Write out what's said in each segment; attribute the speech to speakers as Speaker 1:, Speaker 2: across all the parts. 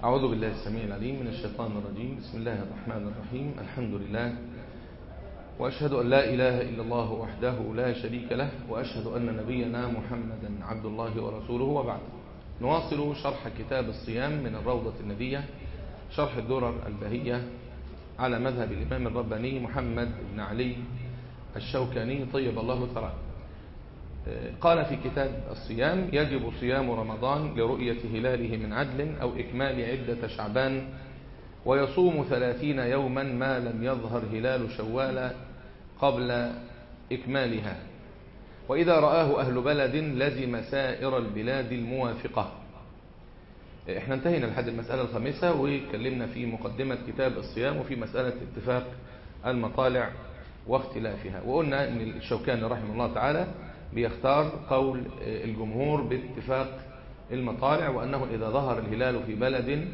Speaker 1: أعوذ بالله السميع العليم من الشيطان الرجيم بسم الله الرحمن الرحيم الحمد لله وأشهد أن لا إله إلا الله وحده لا شريك له وأشهد أن نبينا محمدا عبد الله ورسوله وبعد نواصل شرح كتاب الصيام من الروضة النبية شرح الدرر البهية على مذهب الإمام الرباني محمد بن علي الشوكاني طيب الله ثراه قال في كتاب الصيام يجب صيام رمضان لرؤية هلاله من عدل أو إكمال عدة شعبان ويصوم ثلاثين يوما ما لم يظهر هلال شوال قبل إكمالها وإذا رآه أهل بلد لزم سائر البلاد الموافقة احنا انتهينا لحد المسألة الخامسة وكلمنا في مقدمة كتاب الصيام وفي مسألة اتفاق المطالع واختلافها وقلنا ان الشوكاني رحمه الله تعالى بيختار قول الجمهور باتفاق المطالع وأنه إذا ظهر الهلال في بلد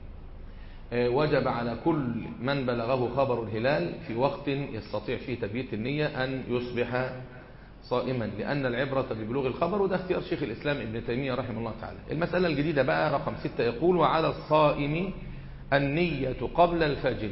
Speaker 1: وجب على كل من بلغه خبر الهلال في وقت يستطيع فيه تبييت النية أن يصبح صائما لأن العبرة ببلوغ الخبر وده اختيار شيخ الإسلام ابن تيمية رحمه الله تعالى المسألة الجديدة بقى رقم ستة يقول وعلى الصائم النية قبل الفجر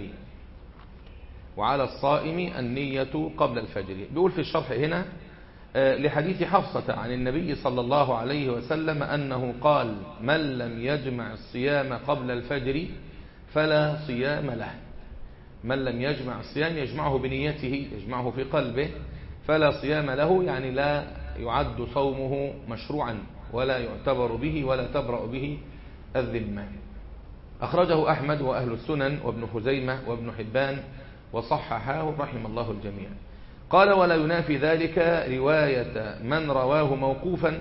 Speaker 1: وعلى الصائم النية قبل الفجر بيقول في الشرح هنا لحديث حفصة عن النبي صلى الله عليه وسلم أنه قال من لم يجمع الصيام قبل الفجر فلا صيام له من لم يجمع الصيام يجمعه بنيته يجمعه في قلبه فلا صيام له يعني لا يعد صومه مشروعا ولا يعتبر به ولا تبرأ به الذمة أخرجه أحمد وأهل السنن وابن خزيمة وابن حبان وصححاه رحم الله الجميع قال ولا ينافي ذلك رواية من رواه موقوفا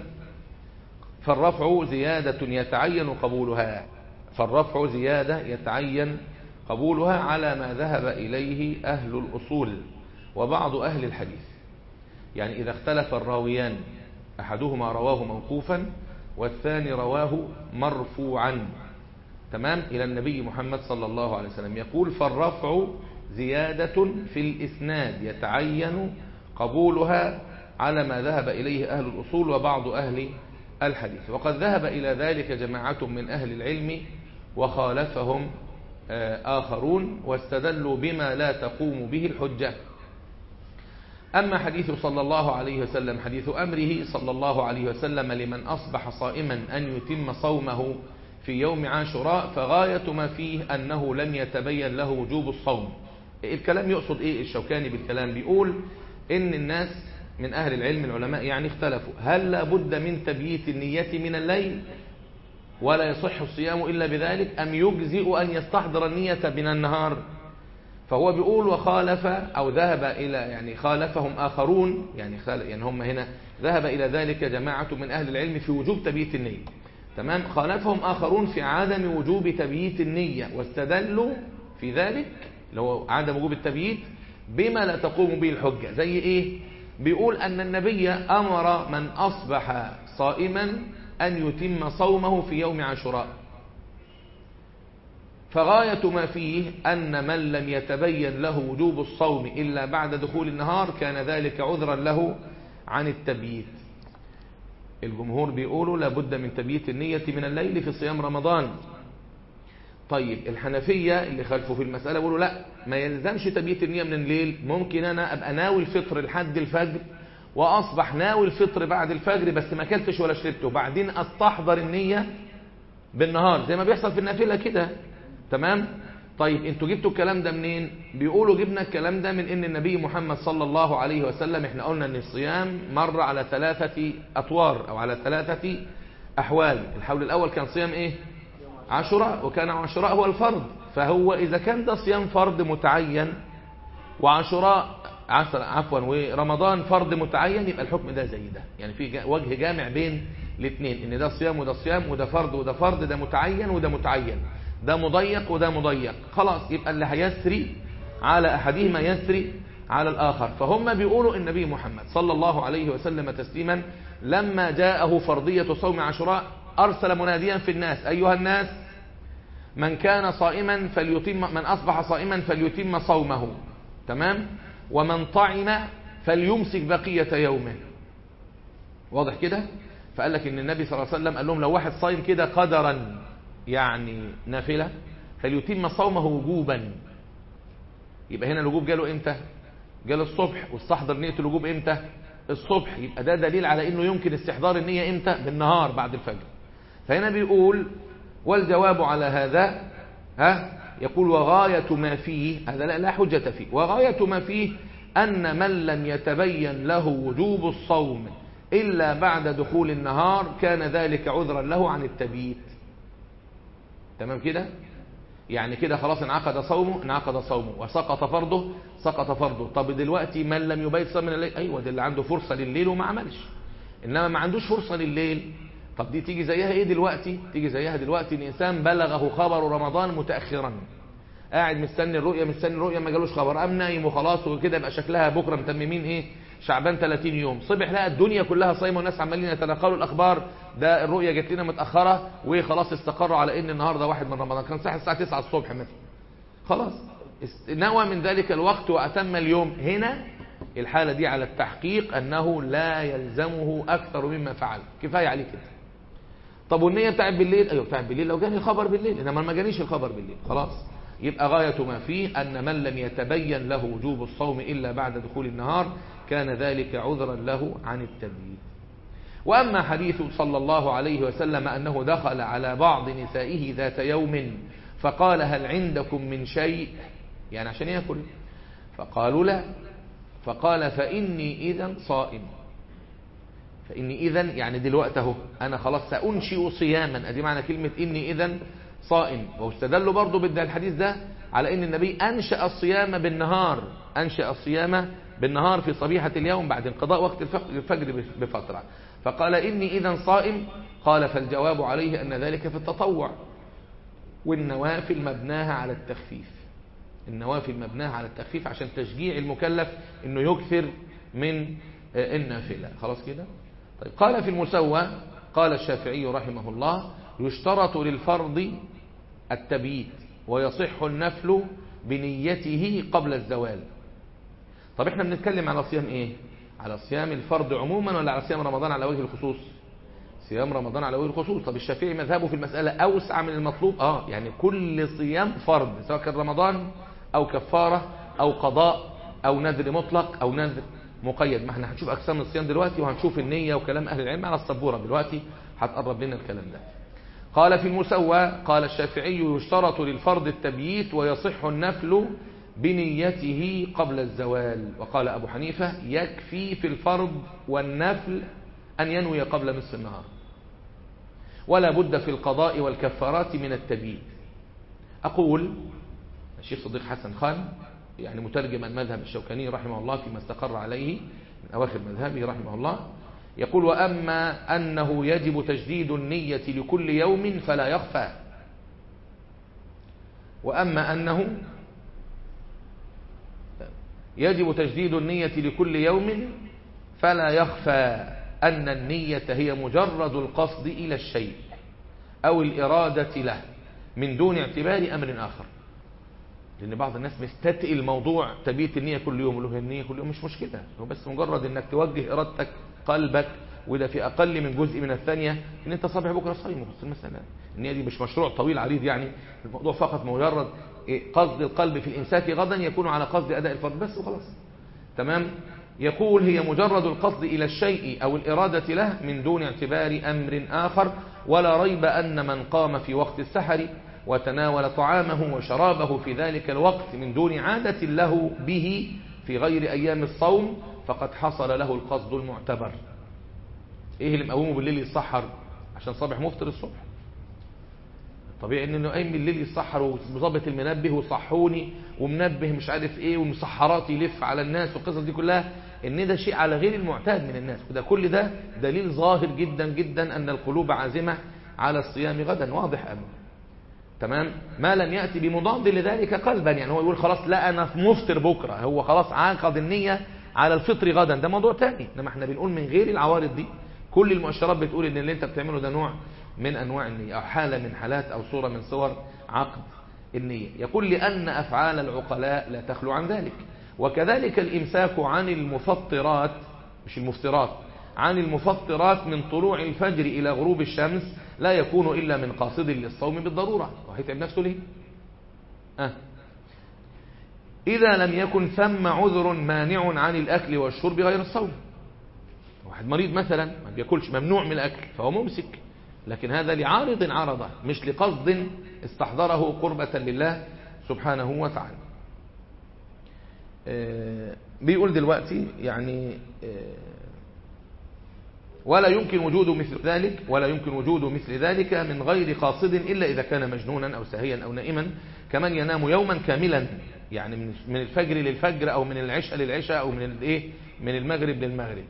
Speaker 1: فالرفع زيادة يتعين قبولها فالرفع زيادة يتعين قبولها على ما ذهب إليه أهل الأصول وبعض أهل الحديث يعني إذا اختلف الراويان أحدهما رواه موقوفا والثاني رواه مرفوعا تمام إلى النبي محمد صلى الله عليه وسلم يقول فالرفع زيادة في الإسناد يتعين قبولها على ما ذهب إليه أهل الأصول وبعض أهل الحديث وقد ذهب إلى ذلك جماعة من أهل العلم وخالفهم آخرون واستدلوا بما لا تقوم به الحجة أما حديث صلى الله عليه وسلم حديث أمره صلى الله عليه وسلم لمن أصبح صائما أن يتم صومه في يوم عاشوراء فغاية ما فيه أنه لم يتبين له وجوب الصوم الكلام يقصد ايه الشوكاني بالكلام بيقول ان الناس من اهل العلم العلماء يعني اختلفوا هل لابد من تبييت النية من الليل ولا يصح الصيام الا بذلك ام يجزئ ان يستحضر النية من النهار فهو بيقول وخالف او ذهب الى يعني خالفهم اخرون يعني خالف يعني هم هنا ذهب الى ذلك جماعة من اهل العلم في وجوب تبييت النية تمام خالفهم اخرون في عدم وجوب تبييت النية واستدلوا في ذلك اللي هو عدم وجوب التبييت بما لا تقوم به الحجة زي ايه بيقول ان النبي امر من اصبح صائما ان يتم صومه في يوم عاشوراء فغاية ما فيه ان من لم يتبين له وجوب الصوم الا بعد دخول النهار كان ذلك عذرا له عن التبييت الجمهور بيقولوا لابد من تبييت النية من الليل في صيام رمضان طيب الحنفية اللي خلفوا في المسألة بيقولوا لا ما يلزمش تبييت النية من الليل ممكن أنا أبقى ناوي الفطر لحد الفجر وأصبح ناوي الفطر بعد الفجر بس ما كلتش ولا شربت وبعدين أستحضر النية بالنهار زي ما بيحصل في النافلة كده تمام طيب انتوا جبتوا الكلام ده منين بيقولوا جبنا الكلام ده من ان النبي محمد صلى الله عليه وسلم احنا قلنا ان الصيام مر على ثلاثة اطوار او على ثلاثة احوال الحول الاول كان صيام ايه عاشوراء وكان عاشوراء هو الفرض فهو إذا كان ده صيام فرض متعين وعاشوراء عفوا ورمضان فرض متعين يبقى الحكم ده زي ده يعني في وجه جامع بين الاثنين ان ده صيام وده صيام وده فرض وده فرض ده متعين وده متعين ده مضيق وده مضيق خلاص يبقى اللي هيسري على احدهما يسري على الاخر فهم بيقولوا النبي محمد صلى الله عليه وسلم تسليما لما جاءه فرضية صوم عاشوراء أرسل مناديا في الناس أيها الناس من كان صائما فليتم من أصبح صائما فليتم صومه تمام ومن طعم فليمسك بقية يومه واضح كده فقال لك ان النبي صلى الله عليه وسلم قال لهم لو واحد صايم كده قدرا يعني نافلة فليتم صومه وجوبا يبقى هنا الوجوب جاله امتى جاله الصبح واستحضر نية الوجوب امتى الصبح يبقى ده دليل على انه يمكن استحضار النية امتى بالنهار بعد الفجر فهنا بيقول والجواب على هذا ها يقول وغاية ما فيه هذا لا, لا حجة فيه وغاية ما فيه أن من لم يتبين له وجوب الصوم إلا بعد دخول النهار كان ذلك عذرا له عن التبييت تمام كده يعني كده خلاص انعقد صومه انعقد صومه وسقط فرضه سقط فرضه طب دلوقتي من لم يبيت صوم من الليل ايوه ده اللي عنده فرصه لليل وما عملش انما ما عندوش فرصه لليل طب دي تيجي زيها ايه دلوقتي تيجي زيها دلوقتي ان انسان بلغه خبر رمضان متاخرا قاعد مستني الرؤيه مستني الرؤيه ما جالوش خبر قام نايم وخلاص وكده يبقى شكلها بكره متممين ايه شعبان 30 يوم صبح لقى الدنيا كلها صايمه والناس عمالين يتناقلوا الاخبار ده الرؤيه جت لنا متاخره وخلاص استقروا على ان النهارده واحد من رمضان كان صح الساعه 9 الصبح مثلا خلاص نوى من ذلك الوقت واتم اليوم هنا الحاله دي على التحقيق انه لا يلزمه اكثر مما فعل كفايه عليه كده طب والنيه بتاعت بالليل ايوه بتاعت بالليل لو جاني الخبر بالليل انما ما جانيش الخبر بالليل خلاص يبقى غاية ما فيه أن من لم يتبين له وجوب الصوم إلا بعد دخول النهار كان ذلك عذرا له عن التبييت وأما حديث صلى الله عليه وسلم أنه دخل على بعض نسائه ذات يوم فقال هل عندكم من شيء يعني عشان يأكل فقالوا لا فقال فإني إذا صائم فإني إذا يعني دلوقتي اهو أنا خلاص سأنشئ صياما أدي معنى كلمة إني إذا صائم واستدلوا برضو بالده الحديث ده على ان النبي انشأ الصيام بالنهار انشأ الصيام بالنهار في صبيحة اليوم بعد انقضاء وقت الفجر بفترة فقال اني اذا صائم قال فالجواب عليه ان ذلك في التطوع والنوافل مبناها على التخفيف النوافل مبناها على التخفيف عشان تشجيع المكلف انه يكثر من النافلة خلاص كده طيب قال في المسوى قال الشافعي رحمه الله يشترط للفرض التبييت ويصح النفل بنيته قبل الزوال طب احنا بنتكلم على صيام ايه على صيام الفرض عموما ولا على صيام رمضان على وجه الخصوص صيام رمضان على وجه الخصوص طب الشافعي مذهبه في المسألة أوسع من المطلوب اه يعني كل صيام فرض سواء كان رمضان أو كفارة أو قضاء أو نذر مطلق أو نذر مقيد ما احنا هنشوف أقسام الصيام دلوقتي وهنشوف النية وكلام أهل العلم على السبورة دلوقتي هتقرب لنا الكلام ده قال في المسوى قال الشافعي يشترط للفرض التبييت ويصح النفل بنيته قبل الزوال وقال أبو حنيفة يكفي في الفرض والنفل أن ينوي قبل نصف النهار ولا بد في القضاء والكفارات من التبييت أقول الشيخ صديق حسن خان يعني مترجم المذهب الشوكاني رحمه الله فيما استقر عليه من أواخر مذهبه رحمه الله يقول وأما أنه يجب تجديد النية لكل يوم فلا يخفى وأما أنه يجب تجديد النية لكل يوم فلا يخفى أن النية هي مجرد القصد إلى الشيء أو الإرادة له من دون اعتبار أمر آخر لأن بعض الناس مستتقي الموضوع تبيت النية كل يوم له النية كل يوم مش مشكلة هو بس مجرد أنك توجه إرادتك قلبك وده في أقل من جزء من الثانية إن أنت صبح بكرة صايم بس المسألة النية دي مش مشروع طويل عريض يعني الموضوع فقط مجرد قصد القلب في الإمساك غدا يكون على قصد أداء الفرض بس وخلاص تمام يقول هي مجرد القصد إلى الشيء أو الإرادة له من دون اعتبار أمر آخر ولا ريب أن من قام في وقت السحر وتناول طعامه وشرابه في ذلك الوقت من دون عادة له به في غير أيام الصوم فقد حصل له القصد المعتبر ايه اللي مقومه بالليل يتسحر عشان صبح مفطر الصبح طبيعي انه قايم بالليل يتسحر وظابط المنبه وصحوني ومنبه مش عارف ايه والمسحرات يلف على الناس والقصص دي كلها ان ده شيء على غير المعتاد من الناس وده كل ده دليل ظاهر جدا جدا ان القلوب عازمة على الصيام غدا واضح امر تمام ما لم يأتي بمضاد لذلك قلبا يعني هو يقول خلاص لا انا في مفطر بكرة هو خلاص عقد النية على الفطر غدا ده موضوع تاني انما احنا بنقول من غير العوارض دي كل المؤشرات بتقول ان اللي انت بتعمله ده نوع من انواع النية او حالة من حالات او صورة من صور عقد النية يقول لان افعال العقلاء لا تخلو عن ذلك وكذلك الامساك عن المفطرات مش المفترات عن المفطرات من طلوع الفجر إلى غروب الشمس لا يكون إلا من قاصد للصوم بالضرورة وهيتعب نفسه ليه أه. إذا لم يكن ثم عذر مانع عن الأكل والشرب غير الصوم واحد مريض مثلا ما بياكلش ممنوع من الأكل فهو ممسك لكن هذا لعارض عرضه مش لقصد استحضره قربة لله سبحانه وتعالى بيقول دلوقتي يعني ولا يمكن وجود مثل ذلك ولا يمكن وجود مثل ذلك من غير قاصد إلا إذا كان مجنونا أو ساهيا أو نائما كمن ينام يوما كاملا يعني من الفجر للفجر أو من العشاء للعشاء أو من الايه من المغرب للمغرب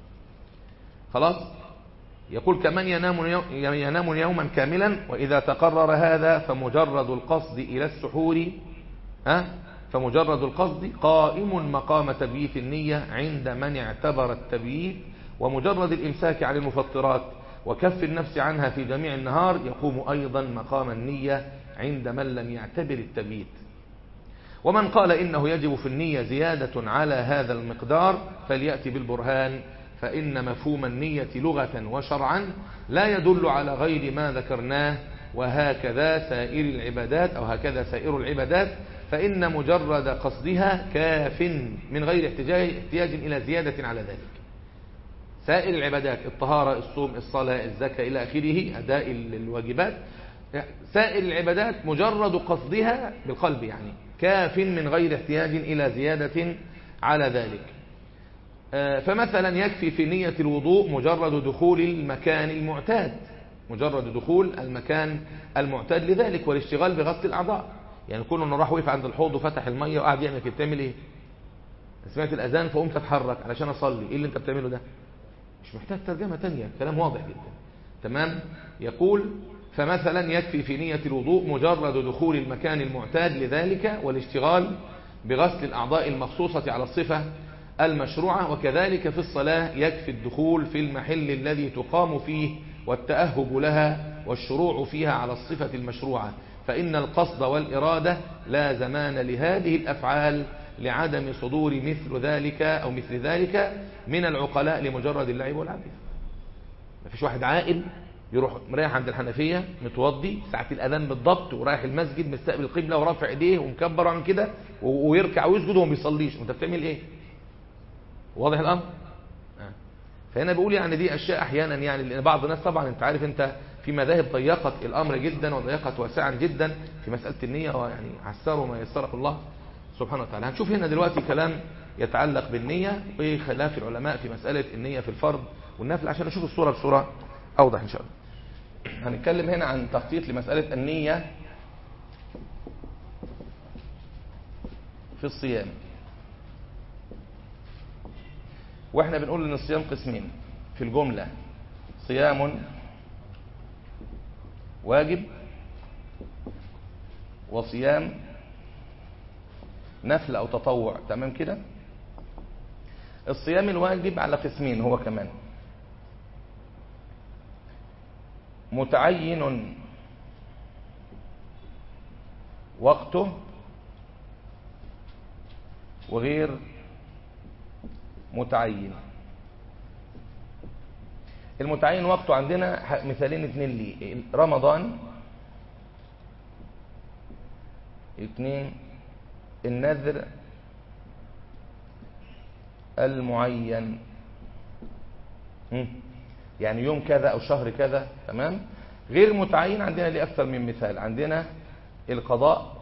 Speaker 1: خلاص يقول كمن ينام ينام يوما كاملا وإذا تقرر هذا فمجرد القصد إلى السحور ها فمجرد القصد قائم مقام تبييت النية عند من اعتبر التبييت ومجرد الإمساك عن المفطرات وكف النفس عنها في جميع النهار يقوم أيضا مقام النية عند من لم يعتبر التبييت ومن قال إنه يجب في النية زيادة على هذا المقدار فليأتي بالبرهان فإن مفهوم النية لغة وشرعا لا يدل على غير ما ذكرناه وهكذا سائر العبادات أو هكذا سائر العبادات فإن مجرد قصدها كاف من غير احتجاج, احتياج إلى زيادة على ذلك سائر العبادات الطهارة الصوم الصلاة الزكاة إلى آخره أداء الواجبات سائر العبادات مجرد قصدها بالقلب يعني كاف من غير احتياج إلى زيادة على ذلك فمثلا يكفي في نية الوضوء مجرد دخول المكان المعتاد مجرد دخول المكان المعتاد لذلك والاشتغال بغسل الأعضاء يعني كل انه راح وقف عند الحوض وفتح المية وقعد يعمل كده بتعمل ايه سمعت الأذان فقمت أتحرك علشان أصلي ايه اللي انت بتعمله ده مش محتاج ترجمة تانية كلام واضح جدا تمام يقول فمثلا يكفي في نية الوضوء مجرد دخول المكان المعتاد لذلك والاشتغال بغسل الأعضاء المخصوصة على الصفة المشروعة وكذلك في الصلاة يكفي الدخول في المحل الذي تقام فيه والتأهب لها والشروع فيها على الصفة المشروعة فإن القصد والإرادة لا زمان لهذه الأفعال لعدم صدور مثل ذلك أو مثل ذلك من العقلاء لمجرد اللعب والعبث ما فيش واحد عاقل يروح مريح عند الحنفية متوضي ساعة الأذان بالضبط ورايح المسجد مستقبل القبلة ورافع ايديه ومكبر عن كده ويركع ويسجد وما بيصليش انت بتعمل ايه واضح الأمر فهنا بقول يعني دي أشياء أحيانا يعني لأن بعض الناس طبعا أنت عارف أنت في مذاهب ضيقت الأمر جدا وضيقت واسعا جدا في مسألة النية ويعني عسروا ما يسره الله سبحانه وتعالى هنشوف هنا دلوقتي كلام يتعلق بالنية وخلاف العلماء في مسألة النية في الفرض والنفل عشان نشوف الصورة بصورة أوضح إن شاء الله هنتكلم هنا عن تخطيط لمسألة النية في الصيام واحنا بنقول ان الصيام قسمين في الجملة صيام واجب وصيام نفل او تطوع تمام كده الصيام الواجب على قسمين هو كمان متعين وقته وغير متعين المتعين وقته عندنا مثالين اتنين ليه رمضان اتنين النذر المعين يعني يوم كذا او شهر كذا تمام غير متعين عندنا ليه اكثر من مثال عندنا القضاء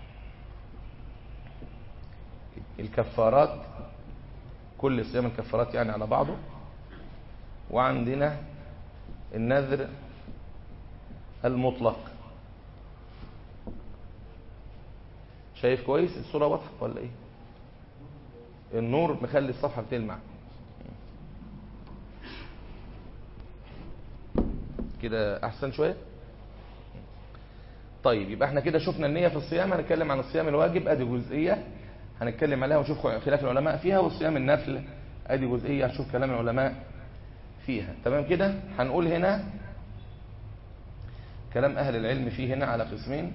Speaker 1: الكفارات كل صيام الكفارات يعني على بعضه وعندنا النذر المطلق شايف كويس الصورة واضحة ولا ايه النور مخلي الصفحة بتلمع كده احسن شوية طيب يبقى احنا كده شفنا النية في الصيام هنتكلم عن الصيام الواجب ادي جزئية هنتكلم عليها ونشوف خلاف العلماء فيها والصيام النفل ادي جزئية هنشوف كلام العلماء فيها تمام كده هنقول هنا كلام اهل العلم فيه هنا على قسمين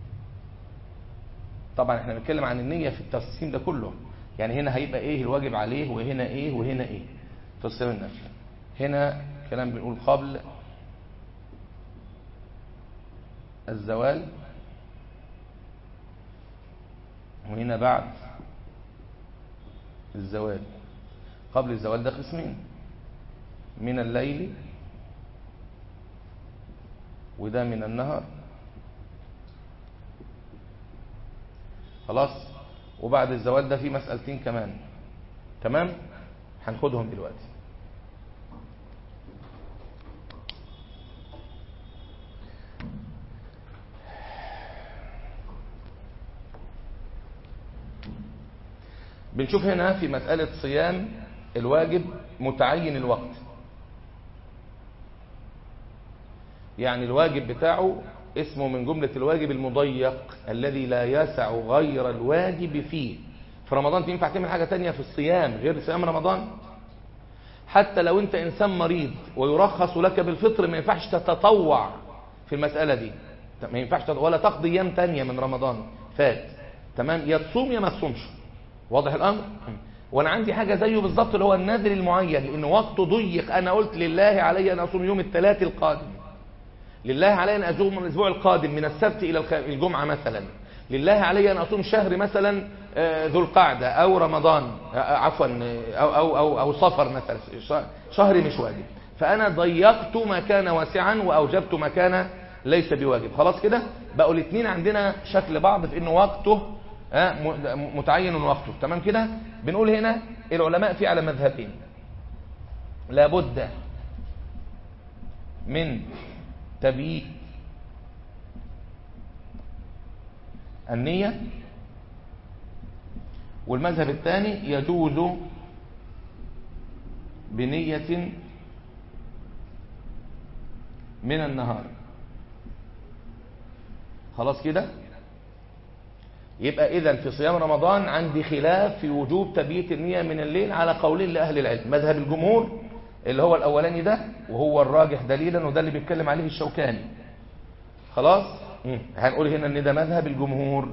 Speaker 1: طبعا احنا بنتكلم عن النية في التقسيم ده كله يعني هنا هيبقى ايه الواجب عليه وهنا ايه وهنا ايه في الصيام النفل هنا كلام بنقول قبل الزوال وهنا بعد الزوال قبل الزوال ده قسمين من الليل وده من النهار خلاص وبعد الزوال ده في مسألتين كمان تمام هناخدهم دلوقتي بنشوف هنا في مسألة صيام الواجب متعين الوقت يعني الواجب بتاعه اسمه من جملة الواجب المضيق الذي لا يسع غير الواجب فيه في رمضان تنفع تعمل حاجة تانية في الصيام غير صيام رمضان حتى لو انت انسان مريض ويرخص لك بالفطر ما ينفعش تتطوع في المسألة دي ما ينفعش ولا تقضي ايام تانية من رمضان فات تمام يا تصوم يا ما تصومش واضح الامر وانا عندي حاجة زيه بالظبط اللي هو النذر المعين لان وقته ضيق انا قلت لله علي ان اصوم يوم الثلاث القادم لله علي ان اصوم الاسبوع القادم من السبت الى الجمعة مثلا لله علي ان اصوم شهر مثلا ذو القعدة او رمضان عفوا او او او, أو صفر مثلا شهر مش واجب فانا ضيقت ما كان واسعا واوجبت ما كان ليس بواجب خلاص كده بقوا الاثنين عندنا شكل بعض في انه وقته متعين وقته تمام كده بنقول هنا العلماء في على مذهبين لابد من تبييت النية والمذهب الثاني يجوز بنية من النهار خلاص كده يبقى اذا في صيام رمضان عندي خلاف في وجوب تبييت النية من الليل على قولين لأهل العلم مذهب الجمهور اللي هو الأولاني ده وهو الراجح دليلا وده اللي بيتكلم عليه الشوكاني خلاص مم. هنقول هنا ان ده مذهب الجمهور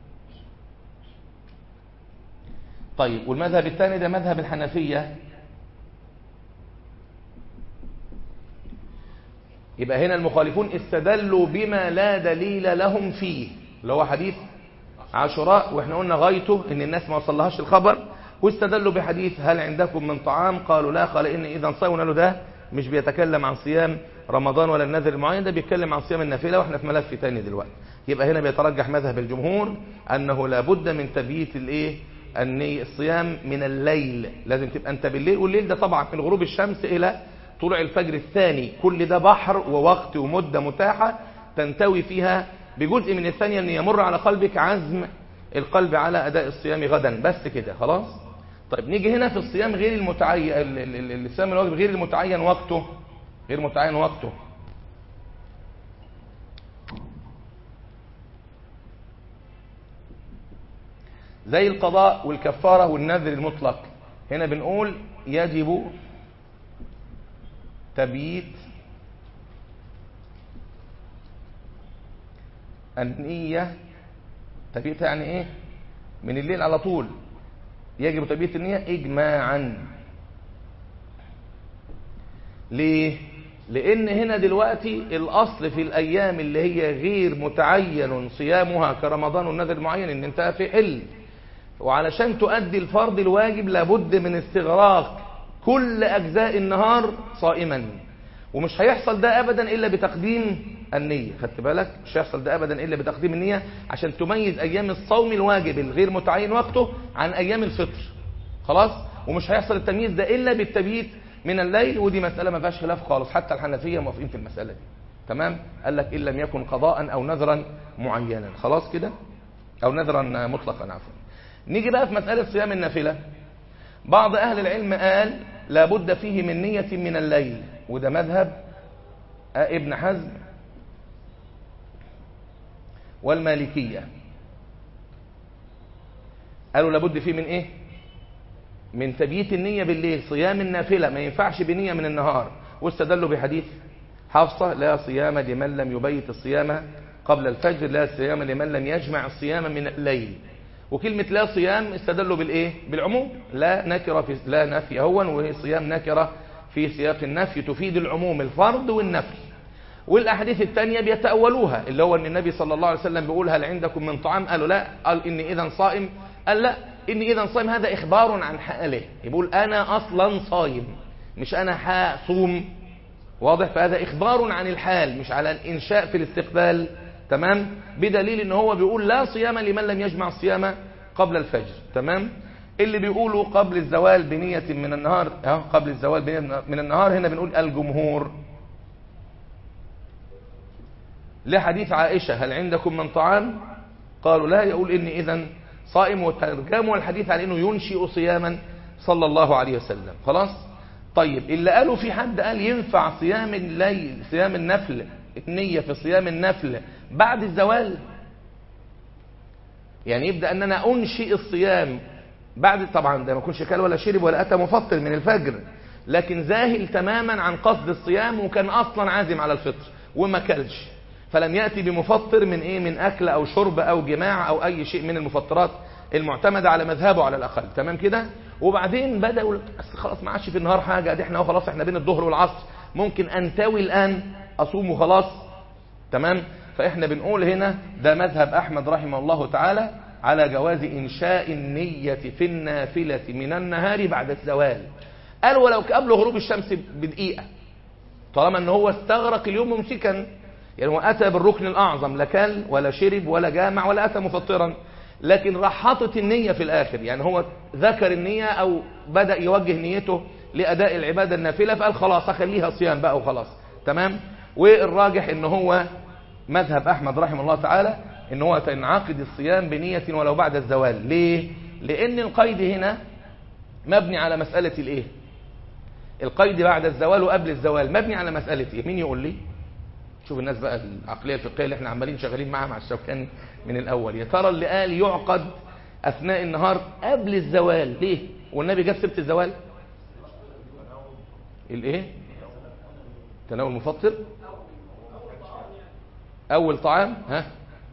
Speaker 1: طيب والمذهب الثاني ده مذهب الحنفية يبقى هنا المخالفون استدلوا بما لا دليل لهم فيه اللي هو حديث عاشوراء واحنا قلنا غايته ان الناس ما وصلهاش الخبر واستدلوا بحديث هل عندكم من طعام قالوا لا قال ان اذا صيمنا له ده مش بيتكلم عن صيام رمضان ولا النذر المعين ده بيتكلم عن صيام النافله واحنا في ملف تاني دلوقتي يبقى هنا بيترجح مذهب الجمهور انه لابد من تبييت الايه الني الصيام من الليل لازم تبقى انت بالليل والليل ده طبعا من غروب الشمس الى طلوع الفجر الثاني كل ده بحر ووقت ومده متاحه تنتوي فيها بجزء من الثانية ان يمر على قلبك عزم القلب على اداء الصيام غدا بس كده خلاص طيب نيجي هنا في الصيام غير المتعين الصيام الواجب غير المتعين وقته غير متعين وقته زي القضاء والكفارة والنذر المطلق هنا بنقول يجب تبييت النية تبييتها يعني ايه من الليل على طول يجب تبييت النية اجماعا ليه لان هنا دلوقتي الاصل في الايام اللي هي غير متعين صيامها كرمضان والنذر المعين ان انت في حل وعلشان تؤدي الفرض الواجب لابد من استغراق كل اجزاء النهار صائما ومش هيحصل ده ابدا الا بتقديم النية خدت بالك مش هيحصل ده ابدا الا بتقديم النية عشان تميز ايام الصوم الواجب الغير متعين وقته عن ايام الفطر خلاص ومش هيحصل التمييز ده الا بالتبييت من الليل ودي مسألة ما فيهاش خلاف خالص حتى الحنفية موافقين في المسألة دي تمام قال لك ان لم يكن قضاء او نذرا معينا خلاص كده او نذرا مطلقا عفوا نيجي بقى في مسألة صيام النافلة بعض اهل العلم قال لابد فيه من نية من الليل وده مذهب ابن حزم والمالكية قالوا لابد فيه من ايه من تبييت النية بالليل صيام النافلة ما ينفعش بنية من النهار واستدلوا بحديث حفصة لا صيام لمن لم يبيت الصيام قبل الفجر لا صيام لمن لم يجمع الصيام من الليل وكلمة لا صيام استدلوا بالايه بالعموم لا نكرة في لا نفي هون وهي صيام نكرة في سياق النفي تفيد العموم الفرض والنفي والأحاديث الثانية بيتأولوها اللي هو أن النبي صلى الله عليه وسلم بيقول هل عندكم من طعام قالوا لا قال إني إذا صائم قال لا إني إذا صائم هذا إخبار عن حاله يقول أنا أصلا صايم مش أنا حاصوم واضح فهذا إخبار عن الحال مش على الإنشاء في الاستقبال تمام بدليل ان هو بيقول لا صيام لمن لم يجمع الصيام قبل الفجر تمام اللي بيقولوا قبل الزوال بنية من النهار اه قبل الزوال بنية من النهار هنا بنقول الجمهور لحديث عائشة هل عندكم من طعام قالوا لا يقول إني إذا صائم وترجموا الحديث على إنه ينشئ صياما صلى الله عليه وسلم خلاص طيب اللي قالوا في حد قال ينفع صيام الليل صيام النفل النية في صيام النفل بعد الزوال يعني يبدأ أن أنا أنشئ الصيام بعد طبعا ده ما يكونش كل ولا شرب ولا أتى مفطر من الفجر لكن زاهل تماما عن قصد الصيام وكان أصلا عازم على الفطر وما كلش فلم يأتي بمفطر من إيه من أكل أو شرب أو جماع أو أي شيء من المفطرات المعتمدة على مذهبه على الأقل تمام كده وبعدين بدأوا خلاص ما عادش في النهار حاجة دي احنا خلاص احنا بين الظهر والعصر ممكن أنتوي الآن أصوم وخلاص تمام فإحنا بنقول هنا ده مذهب أحمد رحمه الله تعالى على جواز إنشاء النية في النافلة من النهار بعد الزوال قال ولو قبل غروب الشمس بدقيقة طالما ان هو استغرق اليوم ممسكا يعني هو أتى بالركن الأعظم لا كل ولا شرب ولا جامع ولا أتى مفطرا لكن راح حاطط النية في الآخر يعني هو ذكر النية أو بدأ يوجه نيته لأداء العبادة النافلة فقال خلاص أخليها صيام بقى وخلاص تمام والراجح ان هو مذهب أحمد رحمه الله تعالى ان هو تنعقد الصيام بنية ولو بعد الزوال ليه لأن القيد هنا مبني على مسألة الايه القيد بعد الزوال وقبل الزوال مبني على مسألة ايه مين يقول لي شوف الناس بقى العقلية الفقهية اللي احنا عمالين شغالين معاها مع الشوكاني من الأول يا ترى اللي قال يعقد أثناء النهار قبل الزوال ليه والنبي جاب سبت الزوال الايه تناول مفطر اول طعام ها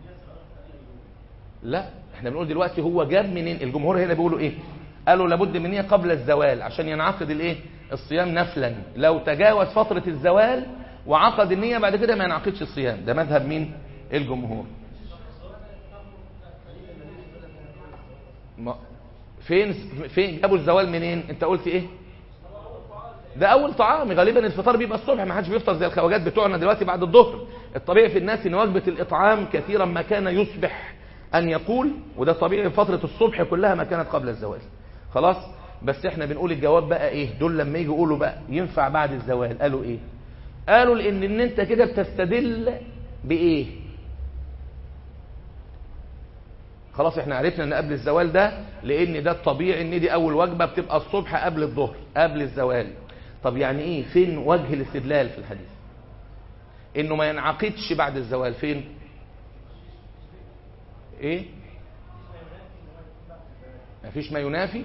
Speaker 1: لا احنا بنقول دلوقتي هو جاب منين الجمهور هنا بيقولوا ايه قالوا لابد من نيه قبل الزوال عشان ينعقد الايه الصيام نفلا لو تجاوز فترة الزوال وعقد النية بعد كده ما ينعقدش الصيام ده مذهب مين الجمهور ما فين فين جابوا الزوال منين انت قلت ايه ده اول طعام غالبا الفطار بيبقى الصبح ما حدش بيفطر زي الخواجات بتوعنا دلوقتي بعد الظهر الطبيعي في الناس ان وجبه الاطعام كثيرا ما كان يصبح ان يقول وده طبيعي فتره الصبح كلها ما كانت قبل الزوال خلاص بس احنا بنقول الجواب بقى ايه دول لما يجوا يقولوا بقى ينفع بعد الزوال قالوا ايه قالوا لان ان انت كده بتستدل بايه خلاص احنا عرفنا ان قبل الزوال ده لان ده الطبيعي ان دي اول وجبه بتبقى الصبح قبل الظهر قبل الزوال طب يعني ايه فين وجه الاستدلال في الحديث انه ما ينعقدش بعد الزوال فين ايه ما فيش ما ينافي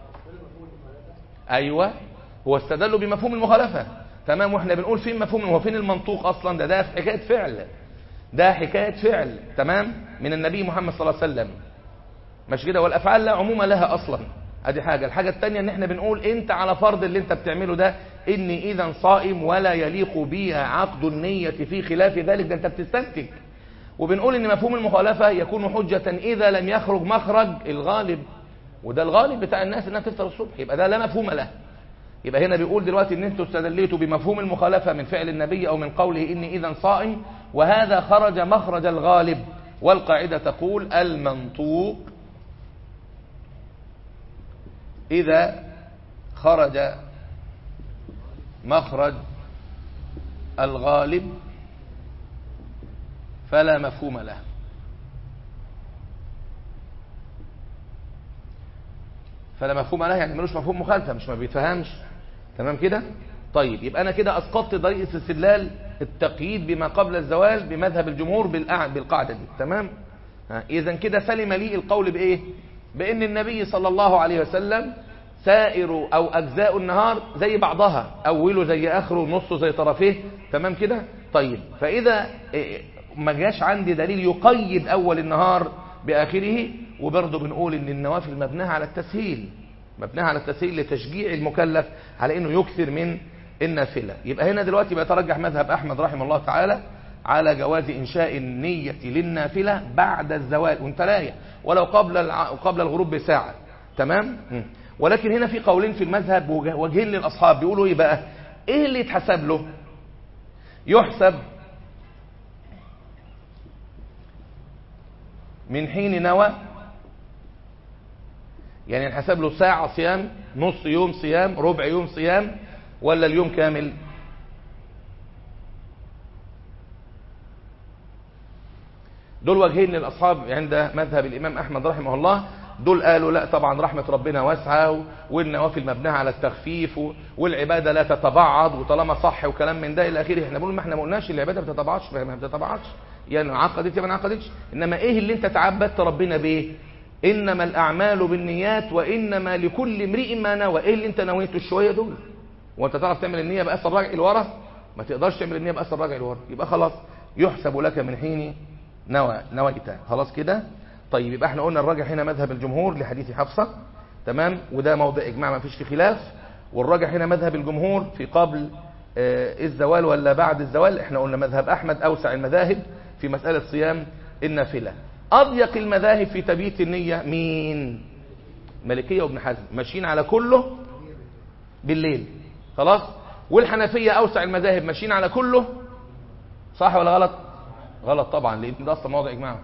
Speaker 1: ايوه هو استدلوا بمفهوم المخالفه تمام واحنا بنقول فين مفهوم هو فين المنطوق اصلا ده ده في حكايه فعل ده حكايه فعل تمام من النبي محمد صلى الله عليه وسلم مش كده والافعال لا عموم لها اصلا ادي حاجه الحاجه الثانيه ان احنا بنقول انت على فرض اللي انت بتعمله ده اني اذا صائم ولا يليق بي عقد النيه في خلاف ذلك ده انت بتستنتج وبنقول ان مفهوم المخالفه يكون حجه اذا لم يخرج مخرج الغالب وده الغالب بتاع الناس انها تفطر الصبح يبقى ده لا مفهوم له يبقى هنا بيقول دلوقتي ان انتوا استدليتوا بمفهوم المخالفه من فعل النبي او من قوله اني اذا صائم وهذا خرج مخرج الغالب والقاعده تقول المنطوق إذا خرج مخرج الغالب فلا مفهوم له فلا مفهوم له يعني ملوش مفهوم مخالفة مش ما بيتفهمش تمام كده طيب يبقى أنا كده أسقطت طريقة الاستدلال التقييد بما قبل الزوال بمذهب الجمهور بالقاعدة دي تمام إذا كده سلم لي القول بإيه بأن النبي صلى الله عليه وسلم سائر أو أجزاء النهار زي بعضها أوله زي آخره نصه زي طرفيه تمام كده طيب فإذا ما جاش عندي دليل يقيد أول النهار بآخره وبرضه بنقول إن النوافل مبناها على التسهيل مبناها على التسهيل لتشجيع المكلف على إنه يكثر من النافلة يبقى هنا دلوقتي بيترجح مذهب أحمد رحمه الله تعالى على جواز إنشاء النية للنافلة بعد الزوال وانت رايح ولو قبل الع... قبل الغروب بساعة تمام م. ولكن هنا في قولين في المذهب وجه- وجهين للأصحاب بيقولوا ايه بقى ايه اللي يتحسب له يحسب من حين نوى يعني نحسب له ساعة صيام نص يوم صيام ربع يوم صيام ولا اليوم كامل دول وجهين للأصحاب عند مذهب الإمام أحمد رحمه الله دول قالوا لا طبعا رحمة ربنا واسعة والنوافل مبناها على التخفيف والعبادة لا تتبعض وطالما صح وكلام من ده إلى آخره احنا بنقول ما احنا ما قلناش العبادة ما بتتبعضش ما بتتبعضش يعني عقدت ما انعقدتش إنما إيه اللي أنت تعبدت ربنا بيه إنما الأعمال بالنيات وإنما لكل امرئ ما نوى إيه اللي أنت نويته الشوية دول وأنت تعرف تعمل النية بأثر راجع لورا ما تقدرش تعمل النية بأثر راجع لورا يبقى خلاص يحسب لك من حين نوى نويت خلاص كده طيب يبقى احنا قلنا الراجح هنا مذهب الجمهور لحديث حفصة تمام وده موضع اجماع ما فيش فيه خلاف والراجح هنا مذهب الجمهور في قبل آه، الزوال ولا بعد الزوال احنا قلنا مذهب احمد اوسع المذاهب في مسألة صيام النافلة اضيق المذاهب في تبييت النية مين مالكية وابن حزم ماشيين على كله بالليل خلاص والحنفية اوسع المذاهب ماشيين على كله صح ولا غلط غلط طبعا لان ده اصلا موضع اجماع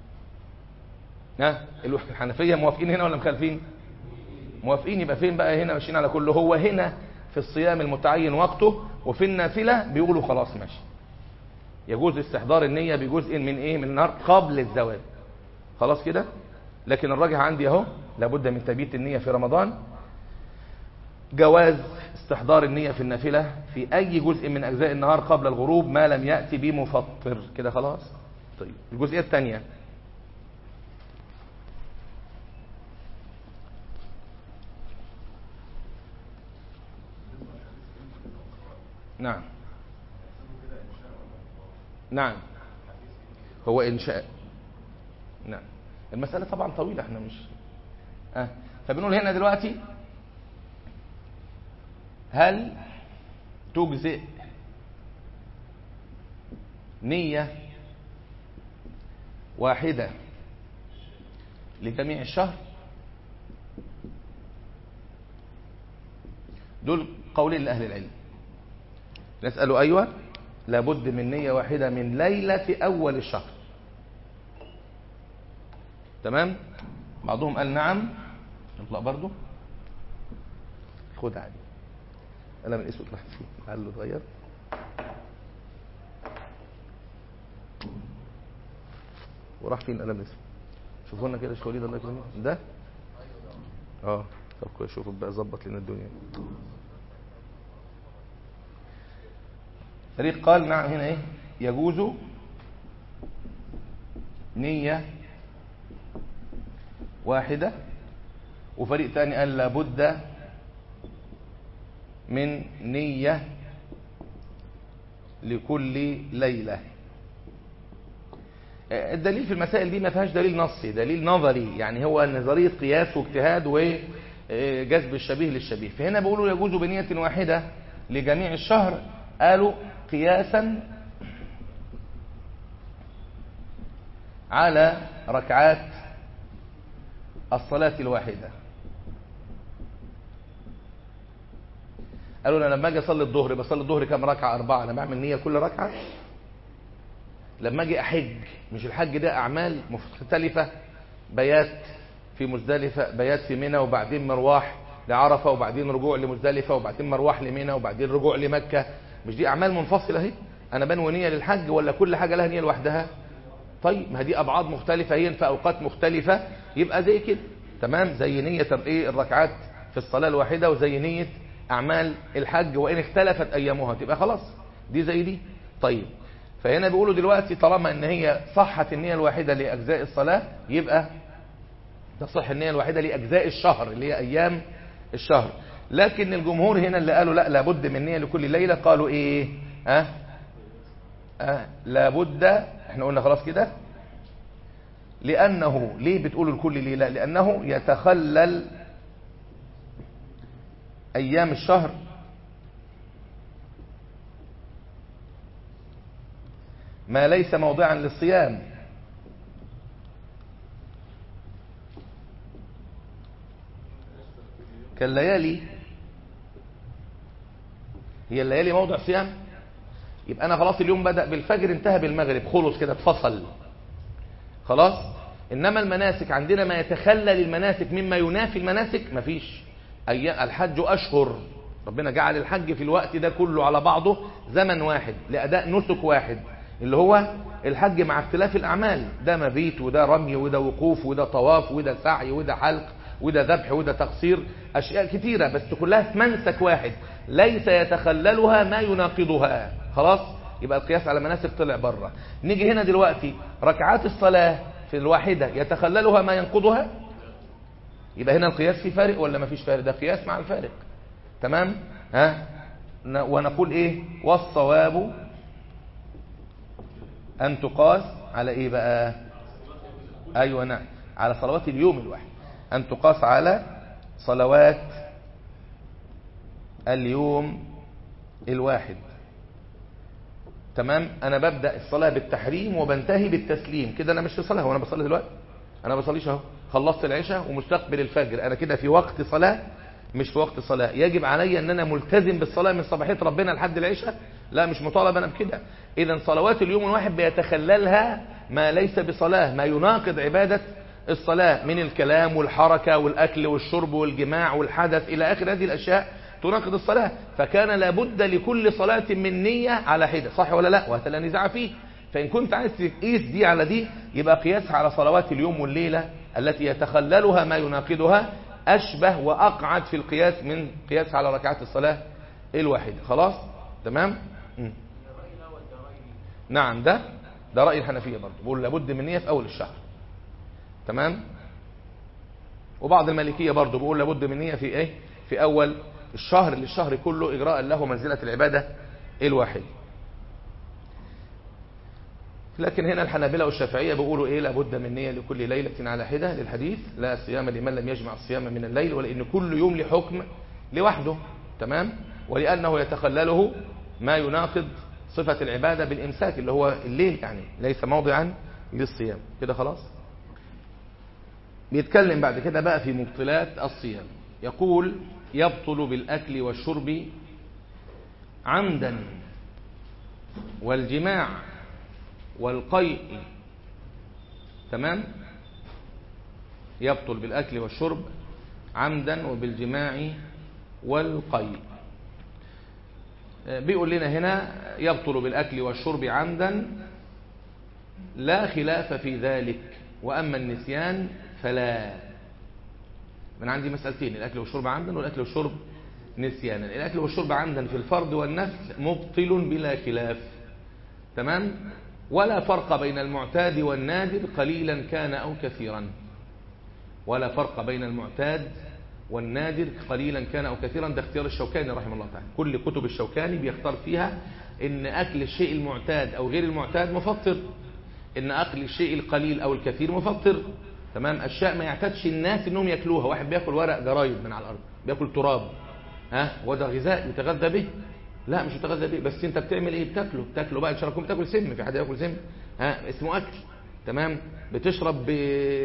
Speaker 1: ها الحنفيه موافقين هنا ولا مخالفين موافقين يبقى فين بقى هنا ماشيين على كله هو هنا في الصيام المتعين وقته وفي النافله بيقولوا خلاص ماشي يجوز استحضار النيه بجزء من ايه من النهار قبل الزوال خلاص كده لكن الراجح عندي اهو لابد من تبييت النيه في رمضان جواز استحضار النية في النافلة في أي جزء من أجزاء النهار قبل الغروب ما لم يأتي بمفطر كده خلاص طيب الجزئية الثانية نعم نعم هو إنشاء نعم المسألة طبعا طويلة احنا مش اه فبنقول هنا دلوقتي هل تجزئ نية واحدة لجميع الشهر دول قولين لأهل العلم نسأل أيوة لابد من نية واحدة من ليلة أول الشهر تمام بعضهم قال نعم نطلع برضو خد عادي قلم الاسود راح فيه لعله اتغير وراح فين القلم الاسود شوفوا لنا كده شواليد الله يكرمك ده اه طب كويس شوفوا بقى ظبط لنا الدنيا فريق قال نعم هنا ايه يجوز نية واحدة وفريق تاني قال لابد من نية لكل ليلة الدليل في المسائل دي ما فيهاش دليل نصي دليل نظري يعني هو نظرية قياس واجتهاد وجذب الشبيه للشبيه فهنا بيقولوا يجوز بنية واحدة لجميع الشهر قالوا قياسا على ركعات الصلاة الواحدة قالوا انا لما اجي اصلي الظهر بصلي الظهر كام ركعه اربعه انا بعمل نيه كل ركعه لما اجي احج مش الحج ده اعمال مختلفه بيات في مزدلفه بيات في منى وبعدين مروح لعرفه وبعدين رجوع لمزدلفه وبعدين مروح لمنى وبعدين رجوع لمكه مش دي اعمال منفصله اهي انا بنوي نيه للحج ولا كل حاجه لها نيه لوحدها طيب ما دي ابعاد مختلفه هي في اوقات مختلفه يبقى زي كده تمام زي نيه ايه الركعات في الصلاه الواحده وزي نيه اعمال الحج وان اختلفت ايامها تبقى خلاص دي زي دي طيب فهنا بيقولوا دلوقتي طالما ان هي صحت النيه الواحده لاجزاء الصلاه يبقى تصح النيه الواحده لاجزاء الشهر اللي هي ايام الشهر لكن الجمهور هنا اللي قالوا لا لابد من نيه لكل ليله قالوا ايه ها أه؟ أه لابد احنا قلنا خلاص كده لانه ليه بتقولوا لكل ليله لانه يتخلل ايام الشهر ما ليس موضعا للصيام كالليالي هي الليالي موضع صيام يبقى انا خلاص اليوم بدأ بالفجر انتهى بالمغرب خلص كده اتفصل خلاص انما المناسك عندنا ما يتخلل المناسك مما ينافي المناسك مفيش أي الحج اشهر ربنا جعل الحج في الوقت ده كله على بعضه زمن واحد لأداء نسك واحد اللي هو الحج مع اختلاف الأعمال ده مبيت وده رمي وده وقوف وده طواف وده سعي وده حلق وده ذبح وده تقصير أشياء كتيرة بس كلها في منسك واحد ليس يتخللها ما يناقضها خلاص يبقى القياس على مناسك طلع بره نيجي هنا دلوقتي ركعات الصلاة في الواحدة يتخللها ما ينقضها يبقى هنا القياس في فارق ولا ما فيش فارق ده قياس مع الفارق تمام ها ونقول ايه والصواب ان تقاس على ايه بقى ايوه نعم على صلوات اليوم الواحد ان تقاس على صلوات اليوم الواحد تمام انا ببدا الصلاه بالتحريم وبنتهي بالتسليم كده انا مش في صلاه وانا بصلي دلوقتي انا بصليش اهو خلصت العشاء ومستقبل الفجر انا كده في وقت صلاه مش في وقت صلاة يجب علي ان انا ملتزم بالصلاة من صباحية ربنا لحد العشاء لا مش مطالب انا بكده اذا صلوات اليوم الواحد بيتخللها ما ليس بصلاة ما يناقض عبادة الصلاة من الكلام والحركة والاكل والشرب والجماع والحدث الى اخر هذه الاشياء تناقض الصلاة فكان لابد لكل صلاة من نية على حدة صح ولا لا وهذا لا نزاع فيه فإن كنت عايز تقيس دي على دي يبقى قياسها على صلوات اليوم والليلة التي يتخللها ما يناقضها أشبه وأقعد في القياس من قياس على ركعات الصلاة الواحدة خلاص تمام م. نعم ده ده رأي الحنفية برضه بيقول لابد من نية في أول الشهر تمام وبعض المالكية برضه بيقول لابد من نية في ايه في أول الشهر للشهر كله إجراء له منزلة العبادة الواحد لكن هنا الحنابلة والشافعية بيقولوا ايه لابد من نية لكل ليلة على حدة للحديث لا صيام لمن لم يجمع الصيام من الليل ولأن كل يوم لحكم لوحده تمام ولأنه يتخلله ما يناقض صفة العبادة بالإمساك اللي هو الليل يعني ليس موضعا للصيام كده خلاص بيتكلم بعد كده بقى في مبطلات الصيام يقول يبطل بالأكل والشرب عمدا والجماع والقيء تمام يبطل بالأكل والشرب عمدا وبالجماع والقيء بيقول لنا هنا يبطل بالأكل والشرب عمدا لا خلاف في ذلك وأما النسيان فلا من عندي مسألتين الأكل والشرب عمدا والأكل والشرب نسيانا الأكل والشرب عمدا في الفرض والنفل مبطل بلا خلاف تمام ولا فرق بين المعتاد والنادر قليلا كان أو كثيرا ولا فرق بين المعتاد والنادر قليلا كان أو كثيرا ده اختيار الشوكاني رحمه الله تعالى كل كتب الشوكاني بيختار فيها ان أكل الشيء المعتاد أو غير المعتاد مفطر ان أكل الشيء القليل أو الكثير مفطر تمام أشياء ما يعتادش الناس انهم ياكلوها واحد بياكل ورق جرايد من على الأرض بياكل تراب ها وده غذاء يتغذى به لا مش يتغذى به بس انت بتعمل ايه بتاكله بتاكله بقى ان شاء الله بتاكل سم في حد ياكل سم ها اسمه اكل تمام بتشرب ب...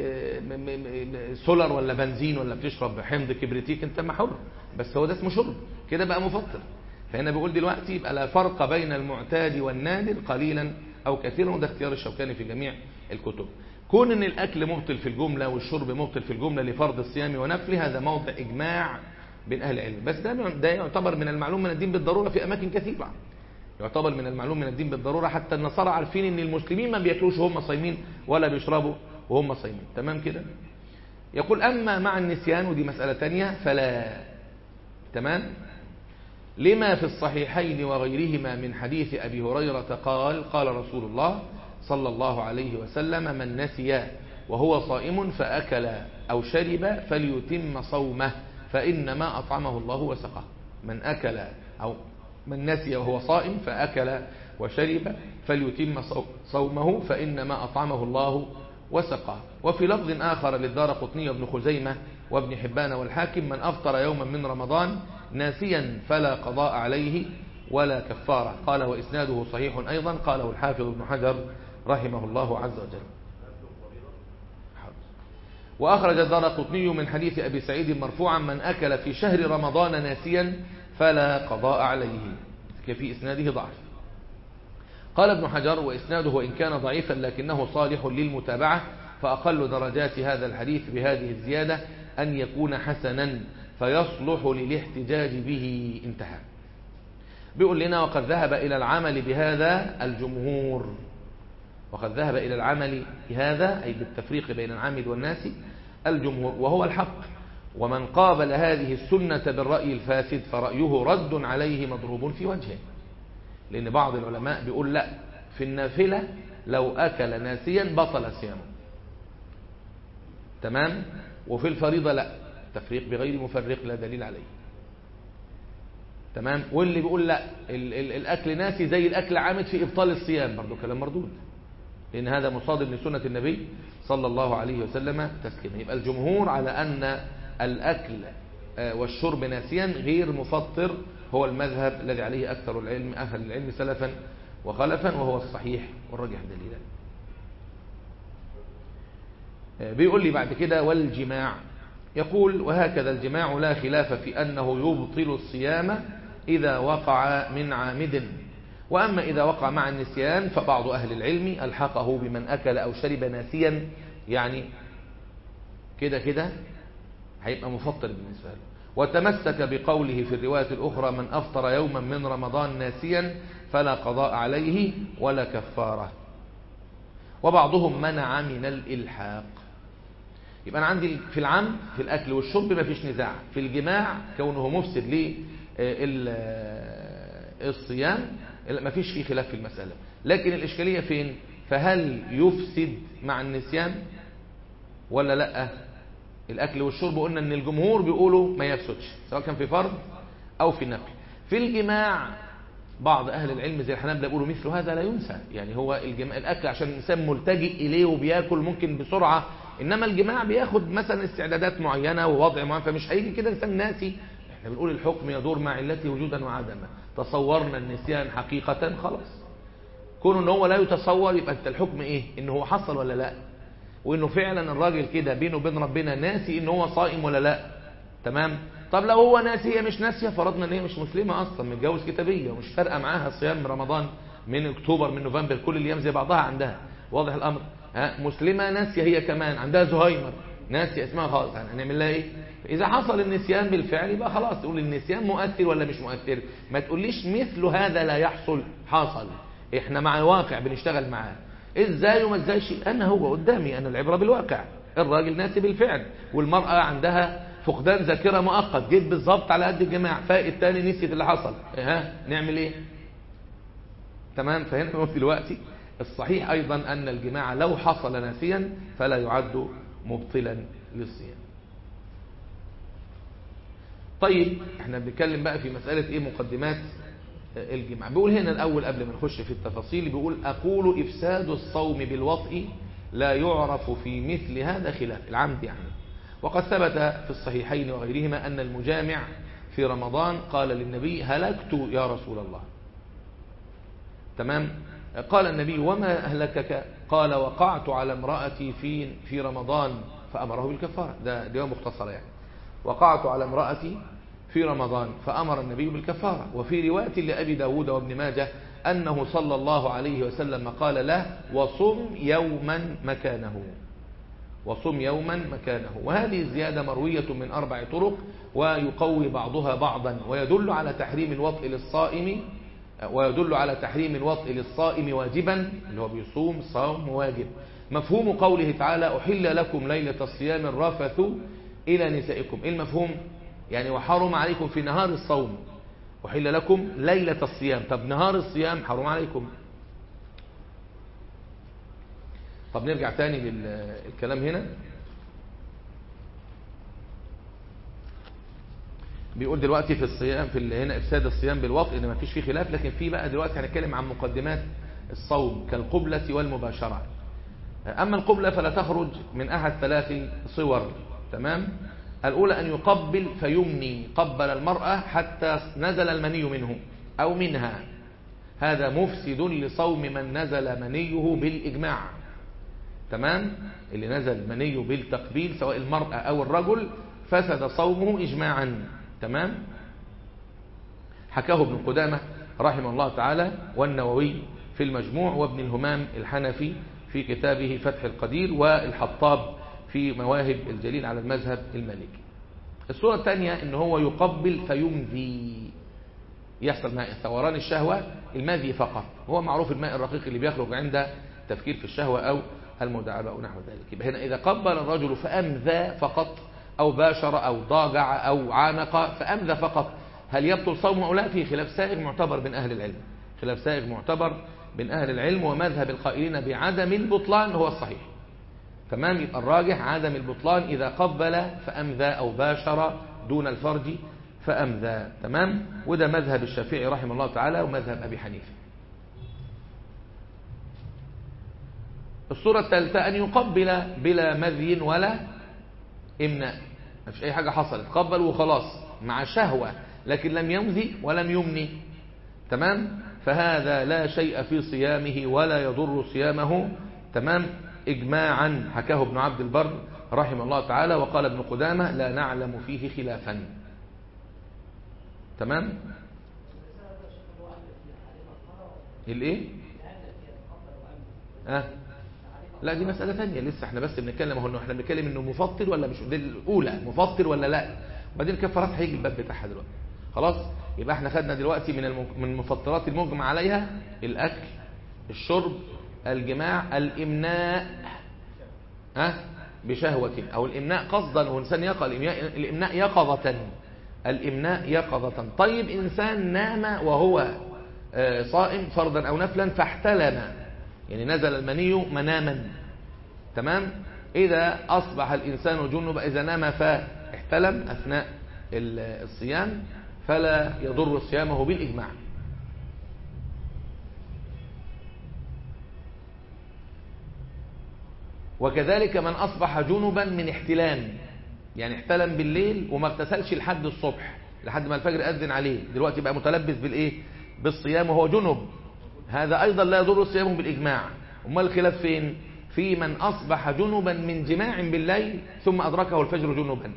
Speaker 1: سولر ولا بنزين ولا بتشرب حمض كبريتيك انت ما حر بس هو ده اسمه شرب كده بقى مفطر فهنا بيقول دلوقتي يبقى لا فرق بين المعتاد والنادر قليلا او كثيرا وده اختيار الشوكاني في جميع الكتب كون ان الاكل مبطل في الجمله والشرب مبطل في الجمله لفرض الصيام ونفله هذا موضع اجماع بين اهل العلم بس ده ده يعتبر من المعلوم من الدين بالضروره في اماكن كثيره يعتبر من المعلوم من الدين بالضروره حتى النصارى عارفين ان المسلمين ما بياكلوش وهم صايمين ولا بيشربوا وهم صايمين تمام كده يقول اما مع النسيان ودي مساله ثانيه فلا تمام لما في الصحيحين وغيرهما من حديث ابي هريره قال قال رسول الله صلى الله عليه وسلم من نسي وهو صائم فاكل او شرب فليتم صومه فإنما أطعمه الله وسقاه من أكل أو من نسي وهو صائم فأكل وشرب فليتم صومه فإنما أطعمه الله وسقاه وفي لفظ آخر للدار قطني وابن خزيمة وابن حبان والحاكم من أفطر يوما من رمضان ناسيا فلا قضاء عليه ولا كفارة قال وإسناده صحيح أيضا قاله الحافظ ابن حجر رحمه الله عز وجل وأخرج الدار قطني من حديث أبي سعيد مرفوعا من أكل في شهر رمضان ناسيا فلا قضاء عليه في إسناده ضعف قال ابن حجر وإسناده وإن كان ضعيفا لكنه صالح للمتابعة فأقل درجات هذا الحديث بهذه الزيادة أن يكون حسنا فيصلح للاحتجاج به انتهى بيقول لنا وقد ذهب إلى العمل بهذا الجمهور وقد ذهب إلى العمل بهذا أي بالتفريق بين العامل والناس الجمهور وهو الحق ومن قابل هذه السنة بالرأي الفاسد فرأيه رد عليه مضروب في وجهه لأن بعض العلماء بيقول لا في النافلة لو أكل ناسيا بطل صيامه تمام وفي الفريضة لا تفريق بغير مفرق لا دليل عليه تمام واللي بيقول لا ال ال الأكل ناسي زي الأكل عامد في إبطال الصيام برضو كلام مردود لأن هذا مصادم لسنة النبي صلى الله عليه وسلم تسليما يبقى الجمهور على أن الأكل والشرب ناسيا غير مفطر هو المذهب الذي عليه أكثر العلم أهل العلم سلفا وخلفا وهو الصحيح والرجح دليلا بيقول لي بعد كده والجماع يقول وهكذا الجماع لا خلاف في أنه يبطل الصيام إذا وقع من عامد وأما إذا وقع مع النسيان فبعض أهل العلم ألحقه بمن أكل أو شرب ناسيا يعني كده كده هيبقى مفطر بالنسبة له وتمسك بقوله في الرواية الأخرى من أفطر يوما من رمضان ناسيا فلا قضاء عليه ولا كفارة وبعضهم منع من الإلحاق يبقى أنا عندي في العم في الأكل والشرب ما فيش نزاع في الجماع كونه مفسد للصيام ما فيش فيه خلاف في المسألة لكن الإشكالية فين فهل يفسد مع النسيان ولا لا الأكل والشرب قلنا أن الجمهور بيقولوا ما يفسدش سواء كان في فرض أو في نفل في الجماع بعض أهل العلم زي الحنابلة بيقولوا مثل هذا لا ينسى يعني هو الجماع الأكل عشان الإنسان ملتجئ إليه وبياكل ممكن بسرعة إنما الجماع بياخد مثلا استعدادات معينة ووضع معين فمش هيجي كده إنسان ناسي احنا بنقول الحكم يدور مع علته وجودا وعدما تصورنا النسيان حقيقة خلاص كونه ان هو لا يتصور يبقى انت الحكم ايه ان هو حصل ولا لا وانه فعلا الراجل كده بينه وبين ربنا ناسي ان هو صائم ولا لا تمام طب لو هو ناسي هي مش ناسيه فرضنا ان هي مش مسلمه اصلا متجوز كتابيه ومش فارقه معاها صيام رمضان من اكتوبر من نوفمبر كل الايام زي بعضها عندها واضح الامر ها مسلمه ناسيه هي كمان عندها زهايمر ناسيه اسمها خالص هنعمل لها ايه إذا حصل النسيان بالفعل يبقى خلاص تقول النسيان مؤثر ولا مش مؤثر ما تقوليش مثل هذا لا يحصل حصل احنا مع الواقع بنشتغل معاه ازاي وما ازايش انا هو قدامي انا العبرة بالواقع الراجل ناسي بالفعل والمرأة عندها فقدان ذاكرة مؤقت جيت بالظبط على قد الجماع فاق التاني نسيت اللي حصل ها نعمل ايه تمام فهنا دلوقتي الصحيح ايضا ان الجماع لو حصل ناسيا فلا يعد مبطلا للصيام طيب احنا بنتكلم بقى في مسألة ايه مقدمات الجماع بيقول هنا الاول قبل ما نخش في التفاصيل بيقول اقول افساد الصوم بالوطء لا يعرف في مثل هذا خلاف العمد يعني وقد ثبت في الصحيحين وغيرهما ان المجامع في رمضان قال للنبي هلكت يا رسول الله تمام قال النبي وما أهلكك قال وقعت على امرأتي في في رمضان فأمره بالكفارة ده دي مختصرة يعني وقعت على امرأتي في رمضان فأمر النبي بالكفارة وفي رواية لأبي داود وابن ماجه أنه صلى الله عليه وسلم قال له وصم يوما مكانه وصم يوما مكانه وهذه الزيادة مروية من أربع طرق ويقوي بعضها بعضا ويدل على تحريم الوطء للصائم ويدل على تحريم الوطء للصائم واجبا اللي هو بيصوم صوم واجب مفهوم قوله تعالى أحل لكم ليلة الصيام الرفث إلى نسائكم إيه المفهوم يعني وحرم عليكم في نهار الصوم أحل لكم ليلة الصيام طب نهار الصيام حرم عليكم طب نرجع تاني للكلام هنا بيقول دلوقتي في الصيام في هنا افساد الصيام بالوطء ان ما فيش فيه خلاف لكن في بقى دلوقتي هنتكلم عن مقدمات الصوم كالقبلة والمباشرة اما القبلة فلا تخرج من احد ثلاث صور تمام الاولى ان يقبل فيمني قبل المرأة حتى نزل المني منه أو منها هذا مفسد لصوم من نزل منيه بالإجماع تمام اللي نزل منيه بالتقبيل سواء المرأة أو الرجل فسد صومه إجماعا تمام حكاه ابن قدامة رحمه الله تعالى والنووي في المجموع وابن الهمام الحنفي في كتابه فتح القدير والحطاب في مواهب الجليل على المذهب المالكي الصورة الثانية ان هو يقبل فيمذي يحصل ماء ثوران الشهوة المذي فقط هو معروف الماء الرقيق اللي بيخرج عند تفكير في الشهوة أو المداعبة أو نحو ذلك يبقى هنا إذا قبل الرجل فأمذى فقط أو باشر أو ضاجع أو عانق فأمذى فقط هل يبطل صومه أو لا في خلاف سائغ معتبر من أهل العلم خلاف سائغ معتبر من أهل العلم ومذهب القائلين بعدم البطلان هو الصحيح تمام يبقى الراجح عدم البطلان إذا قبل فأمذى أو باشر دون الفرج فأمذى تمام وده مذهب الشافعي رحمه الله تعالى ومذهب أبي حنيفة الصورة الثالثة أن يقبل بلا مذي ولا إمناء ما فيش أي حاجة حصلت قبل وخلاص مع شهوة لكن لم يمذي ولم يمني تمام فهذا لا شيء في صيامه ولا يضر صيامه تمام إجماعا حكاه ابن عبد البر رحمه الله تعالى وقال ابن قدامة لا نعلم فيه خلافا تمام الايه اه لا دي مسألة ثانية لسه احنا بس بنتكلم اهو احنا بنتكلم انه مفطر ولا مش دي الاولى مفطر ولا لا بعدين الكفارات هيجي الباب بتاعها دلوقتي خلاص يبقى احنا خدنا دلوقتي من من المفطرات المجمع عليها الاكل الشرب الجماع الامناء ها أه؟ بشهوة او الامناء قصدا وانسان يقى الامناء يقظة الامناء يقظة طيب انسان نام وهو صائم فرضا او نفلا فاحتلم يعني نزل المني مناما تمام اذا اصبح الانسان جنب اذا نام فاحتلم اثناء الصيام فلا يضر صيامه بالاجماع وكذلك من اصبح جنبا من احتلام يعني احتلم بالليل وما اغتسلش لحد الصبح لحد ما الفجر اذن عليه دلوقتي بقى متلبس بالايه بالصيام وهو جنب هذا ايضا لا يضر صيامه بالاجماع امال الخلاف فين في من اصبح جنبا من جماع بالليل ثم ادركه الفجر جنبا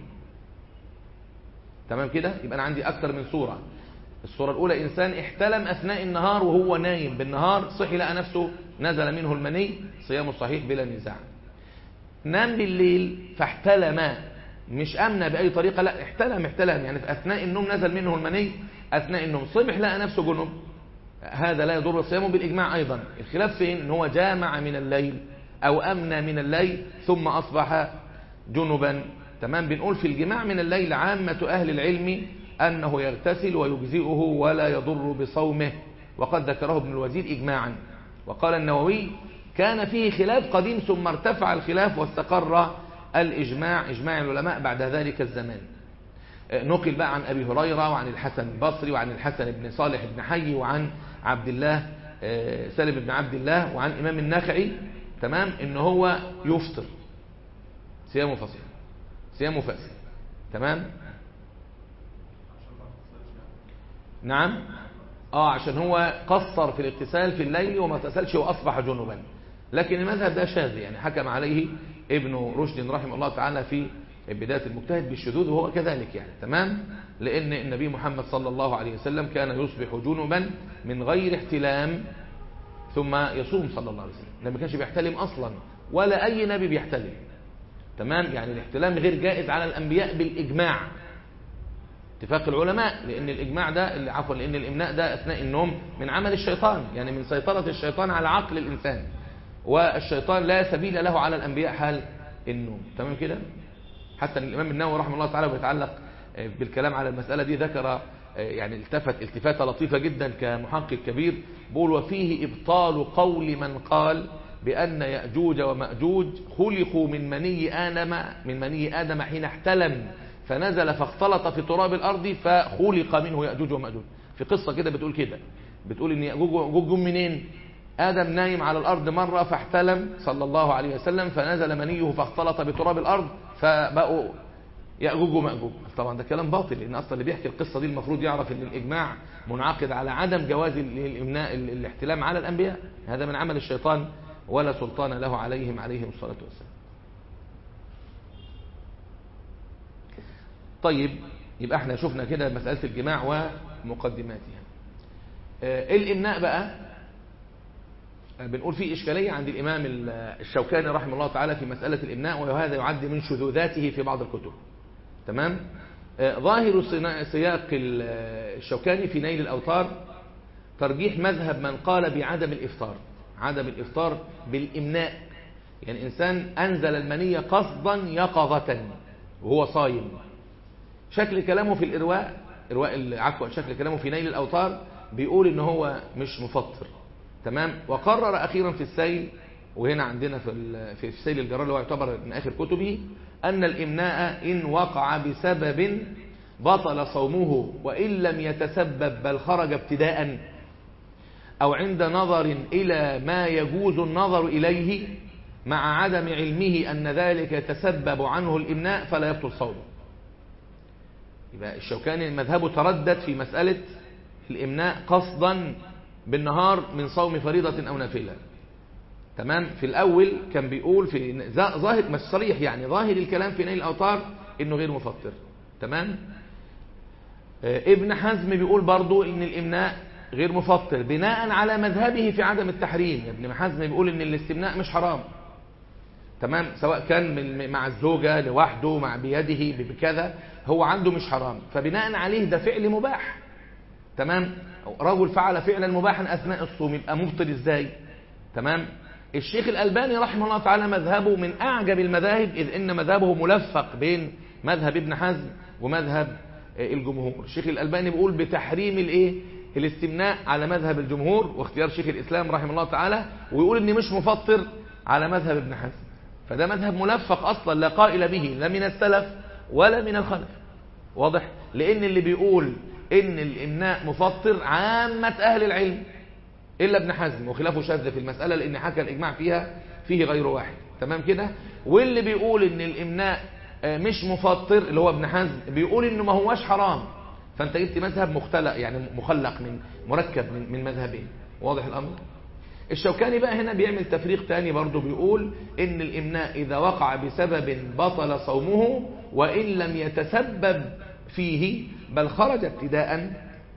Speaker 1: تمام كده يبقى انا عندي اكثر من صوره الصوره الاولى انسان احتلم اثناء النهار وهو نايم بالنهار صحي لقى نفسه نزل منه المني صيامه صحيح بلا نزاع نام بالليل فاحتلم مش امنى باي طريقه لا احتلم احتلم يعني في اثناء النوم نزل منه المني اثناء النوم صبح لقى نفسه جنب هذا لا يضر صيامه بالاجماع ايضا الخلاف فين ان هو جامع من الليل او امنى من الليل ثم اصبح جنبا تمام بنقول في الجماع من الليل عامه اهل العلم انه يغتسل ويجزئه ولا يضر بصومه وقد ذكره ابن الوزير اجماعا وقال النووي كان فيه خلاف قديم ثم ارتفع الخلاف واستقر الإجماع إجماع العلماء بعد ذلك الزمان نقل بقى عن أبي هريرة وعن الحسن البصري وعن الحسن بن صالح بن حي وعن عبد الله سالم بن عبد الله وعن إمام النخعي تمام إن هو يفطر صيامه فصيح صيامه فاسد تمام نعم اه عشان هو قصر في الاغتسال في الليل وما اغتسلش واصبح جنبا لكن المذهب ده شاذ يعني حكم عليه ابن رشد رحمه الله تعالى في بداية المجتهد بالشذوذ وهو كذلك يعني تمام لأن النبي محمد صلى الله عليه وسلم كان يصبح جنبا من غير احتلام ثم يصوم صلى الله عليه وسلم النبي ما كانش بيحتلم أصلا ولا أي نبي بيحتلم تمام يعني الاحتلام غير جائز على الأنبياء بالإجماع اتفاق العلماء لأن الإجماع ده عفوا لأن الإمناء ده أثناء النوم من عمل الشيطان يعني من سيطرة الشيطان على عقل الإنسان والشيطان لا سبيل له على الأنبياء حال النوم تمام كده حتى الإمام النووي رحمه الله تعالى بيتعلق بالكلام على المسألة دي ذكر يعني التفت التفاتة لطيفة جدا كمحقق كبير بيقول وفيه إبطال قول من قال بأن يأجوج ومأجوج خلقوا من مني آدم من مني آدم حين احتلم فنزل فاختلط في تراب الأرض فخلق منه يأجوج ومأجوج في قصة كده بتقول كده بتقول إن يأجوج ومأجوج منين آدم نايم على الأرض مرة فاحتلم صلى الله عليه وسلم فنزل منيه فاختلط بتراب الأرض فبقوا يأجوج ومأجوج طبعا ده كلام باطل لأن أصلا اللي بيحكي القصة دي المفروض يعرف أن الإجماع منعقد على عدم جواز الإمناء الاحتلام على الأنبياء هذا من عمل الشيطان ولا سلطان له عليهم عليهم الصلاة والسلام طيب يبقى احنا شفنا كده مسألة الجماع ومقدماتها آه الإمناء بقى بنقول في إشكالية عند الإمام الشوكاني رحمه الله تعالى في مسألة الإمناء وهذا يعد من شذوذاته في بعض الكتب تمام آه ظاهر سياق الشوكاني في نيل الأوطار ترجيح مذهب من قال بعدم الإفطار عدم الإفطار بالإمناء يعني إنسان أنزل المنية قصدا يقظة وهو صايم شكل كلامه في الإرواء إرواء عفوا شكل كلامه في نيل الأوطار بيقول إن هو مش مفطر تمام وقرر أخيرا في السيل وهنا عندنا في في سيل الجرار اللي هو يعتبر من آخر كتبه أن الإمناء إن وقع بسبب بطل صومه وإن لم يتسبب بل خرج ابتداء أو عند نظر إلى ما يجوز النظر إليه مع عدم علمه أن ذلك يتسبب عنه الإمناء فلا يبطل صومه يبقى الشوكاني مذهبه تردد في مسألة الإمناء قصدا بالنهار من صوم فريضة أو نافلة تمام في الأول كان بيقول في ظاهر مش صريح يعني ظاهر الكلام في نيل الأوطار إنه غير مفطر تمام ابن حزم بيقول برضو إن الإمناء غير مفطر بناء على مذهبه في عدم التحريم ابن حزم بيقول إن الاستمناء مش حرام تمام سواء كان مع الزوجة لوحده مع بيده بكذا هو عنده مش حرام فبناء عليه ده فعل مباح تمام رجل فعل فعلا مباحا أثناء الصوم يبقى مبطل ازاي تمام الشيخ الألباني رحمه الله تعالى مذهبه من أعجب المذاهب إذ إن مذهبه ملفق بين مذهب ابن حزم ومذهب الجمهور الشيخ الألباني بيقول بتحريم الايه الاستمناء على مذهب الجمهور واختيار شيخ الإسلام رحمه الله تعالى ويقول إني مش مفطر على مذهب ابن حزم فده مذهب ملفق أصلا لا قائل به لا من السلف ولا من الخلف واضح لأن اللي بيقول إن الإمناء مفطر عامة أهل العلم إلا ابن حزم وخلافه شاذ في المسألة لأن حكى الإجماع فيها فيه غير واحد تمام كده واللي بيقول إن الإمناء مش مفطر اللي هو ابن حزم بيقول إنه ما هواش حرام فأنت جبت مذهب مختلق يعني مخلق من مركب من, من مذهبين واضح الأمر الشوكاني بقى هنا بيعمل تفريق تاني برضه بيقول إن الإمناء إذا وقع بسبب بطل صومه وإن لم يتسبب فيه بل خرج ابتداء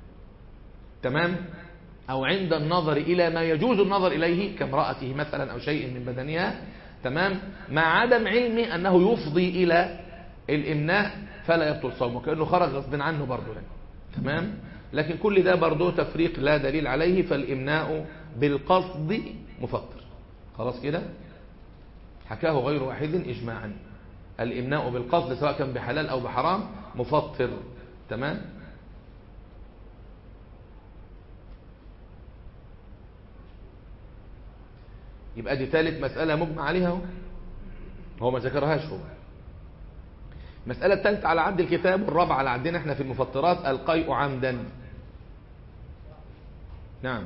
Speaker 1: تمام أو عند النظر إلى ما يجوز النظر إليه كامرأته مثلا أو شيء من بدنها تمام مع عدم علمه أنه يفضي إلى الإمناء فلا يبطل صومه كأنه خرج غصب عنه برضه يعني. تمام لكن كل ده برضه تفريق لا دليل عليه فالإمناء بالقصد مفطر خلاص كده حكاه غير واحد إجماعا الإمناء بالقصد سواء كان بحلال أو بحرام مفطر تمام يبقى دي ثالث مسألة مجمع عليها هو هو ما ذكرهاش هو المسألة الثالثة على عد الكتاب والرابعة على عدنا احنا في المفطرات القيء عمدا نعم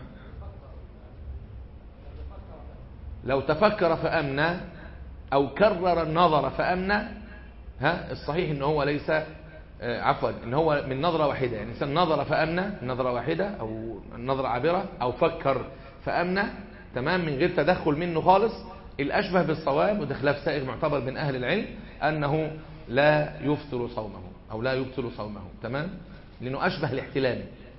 Speaker 1: لو تفكر فأمنى أو كرر النظر فأمنى ها الصحيح ان هو ليس عفوا ان هو من نظرة واحدة يعني انسان نظر فأمنى نظرة واحدة او نظرة عابرة او فكر فأمنى تمام من غير تدخل منه خالص الاشبه بالصواب وده خلاف سائغ معتبر من اهل العلم انه لا يفطر صومه او لا يبطل صومه تمام لانه اشبه الاحتلام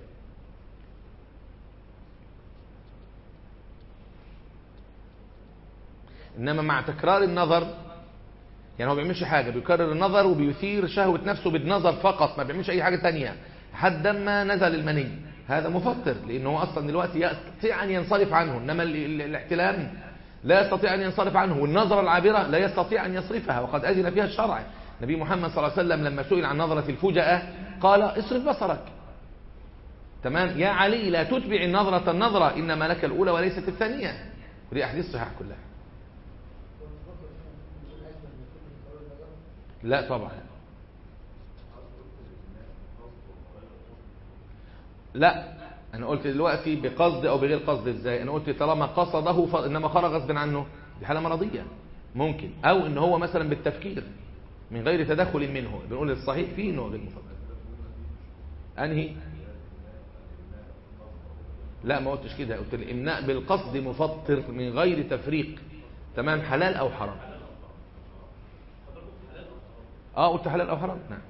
Speaker 1: انما مع تكرار النظر يعني هو ما بيعملش حاجة بيكرر النظر وبيثير شهوة نفسه بالنظر فقط ما بيعملش أي حاجة تانية حد ما نزل المني هذا مفطر لأنه هو أصلا دلوقتي يستطيع أن ينصرف عنه إنما الاحتلام لا يستطيع أن ينصرف عنه والنظرة العابرة لا يستطيع أن يصرفها وقد أذن فيها الشرع نبي محمد صلى الله عليه وسلم لما سئل عن نظرة الفجأة قال اصرف بصرك تمام يا علي لا تتبع النظرة النظرة إنما لك الأولى وليست الثانية ودي أحاديث صحيحة كلها لا طبعا لا انا قلت دلوقتي بقصد او بغير قصد ازاي انا قلت طالما قصده فانما خرج غصب عنه دي حاله مرضيه ممكن او ان هو مثلا بالتفكير من غير تدخل منه بنقول الصحيح فيه نوع غير مفطر انهي لا ما قلتش كده قلت الامناء بالقصد مفطر من غير تفريق تمام حلال او حرام اه قلت حلال او حرام نعم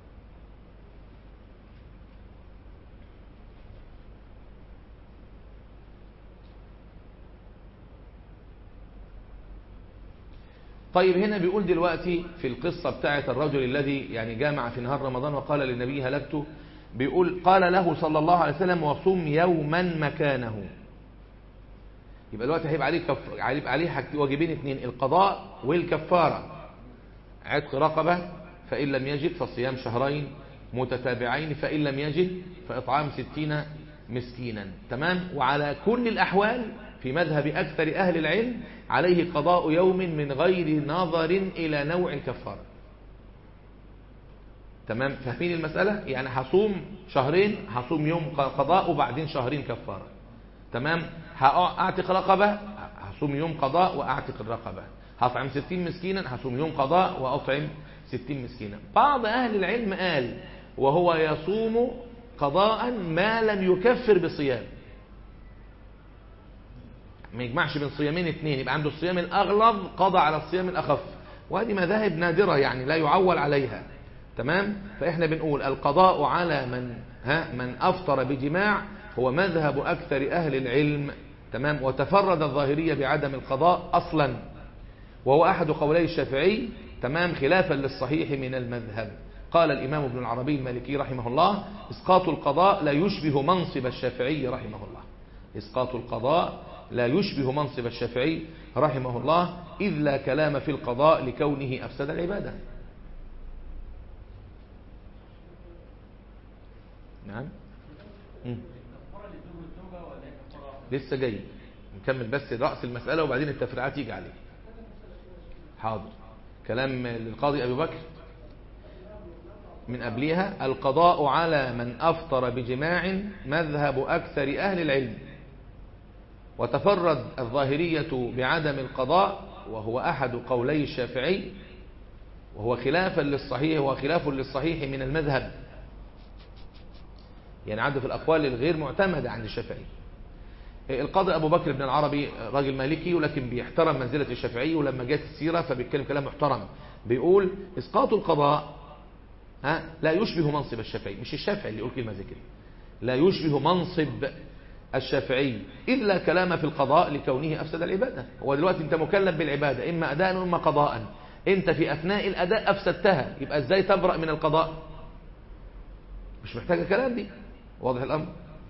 Speaker 1: طيب هنا بيقول دلوقتي في القصة بتاعة الرجل الذي يعني جامع في نهار رمضان وقال للنبي هلكت بيقول قال له صلى الله عليه وسلم وصوم يوما مكانه يبقى دلوقتي هيبقى عليه كف... هيبقى عليه حاجتين واجبين اثنين القضاء والكفارة عتق رقبة فإن لم يجد فصيام شهرين متتابعين فإن لم يجد فإطعام ستين مسكينا تمام وعلى كل الأحوال في مذهب أكثر أهل العلم عليه قضاء يوم من غير نظر إلى نوع الكفارة تمام فاهمين المسألة يعني هصوم شهرين هصوم يوم قضاء وبعدين شهرين كفارة تمام هأعتق رقبة هصوم يوم قضاء وأعتق الرقبة هطعم ستين مسكينا هصوم يوم قضاء وأطعم ستين مسكينا بعض أهل العلم قال وهو يصوم قضاء ما لم يكفر بصيام ما يجمعش بين صيامين اثنين يبقى عنده الصيام الأغلظ قضى على الصيام الأخف وهذه مذاهب نادرة يعني لا يعول عليها تمام فإحنا بنقول القضاء على من ها من أفطر بجماع هو مذهب أكثر أهل العلم تمام وتفرد الظاهرية بعدم القضاء أصلا وهو أحد قولي الشافعي تمام خلافا للصحيح من المذهب قال الإمام ابن العربي المالكي رحمه الله إسقاط القضاء لا يشبه منصب الشافعي رحمه الله إسقاط القضاء لا يشبه منصب الشافعي رحمه الله إذ لا كلام في القضاء لكونه أفسد العبادة نعم مم. لسه جاي نكمل بس رأس المسألة وبعدين التفريعات يجي عليه حاضر كلام للقاضي أبي بكر من قبلها القضاء على من أفطر بجماع مذهب أكثر أهل العلم وتفرد الظاهرية بعدم القضاء وهو أحد قولي الشافعي وهو خلافا للصحيح وخلاف للصحيح من المذهب يعني عنده في الأقوال الغير معتمدة عند الشافعي القاضي أبو بكر بن العربي راجل مالكي ولكن بيحترم منزلة الشافعي ولما جت السيرة فبيتكلم كلام محترم بيقول إسقاط القضاء ها لا يشبه منصب الشافعي مش الشافعي اللي يقول كلمة زي كده لا يشبه منصب الشافعي إلا كلام في القضاء لكونه أفسد العبادة هو دلوقتي أنت مكلف بالعبادة إما أداء وإما قضاء أنت في أثناء الأداء أفسدتها يبقى إزاي تبرأ من القضاء مش محتاجة كلام دي واضح الأمر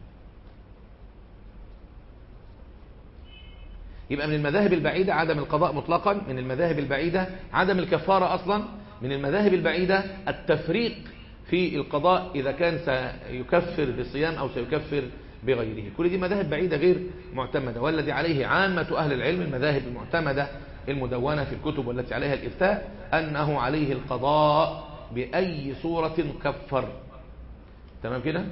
Speaker 1: يبقى من المذاهب البعيدة عدم القضاء مطلقا من المذاهب البعيدة عدم الكفارة أصلا من المذاهب البعيدة التفريق في القضاء إذا كان سيكفر بصيام أو سيكفر بغيره كل دي مذاهب بعيدة غير معتمدة والذي عليه عامة أهل العلم المذاهب المعتمدة المدونة في الكتب والتي عليها الإفتاء أنه عليه القضاء بأي صورة كفر تمام كده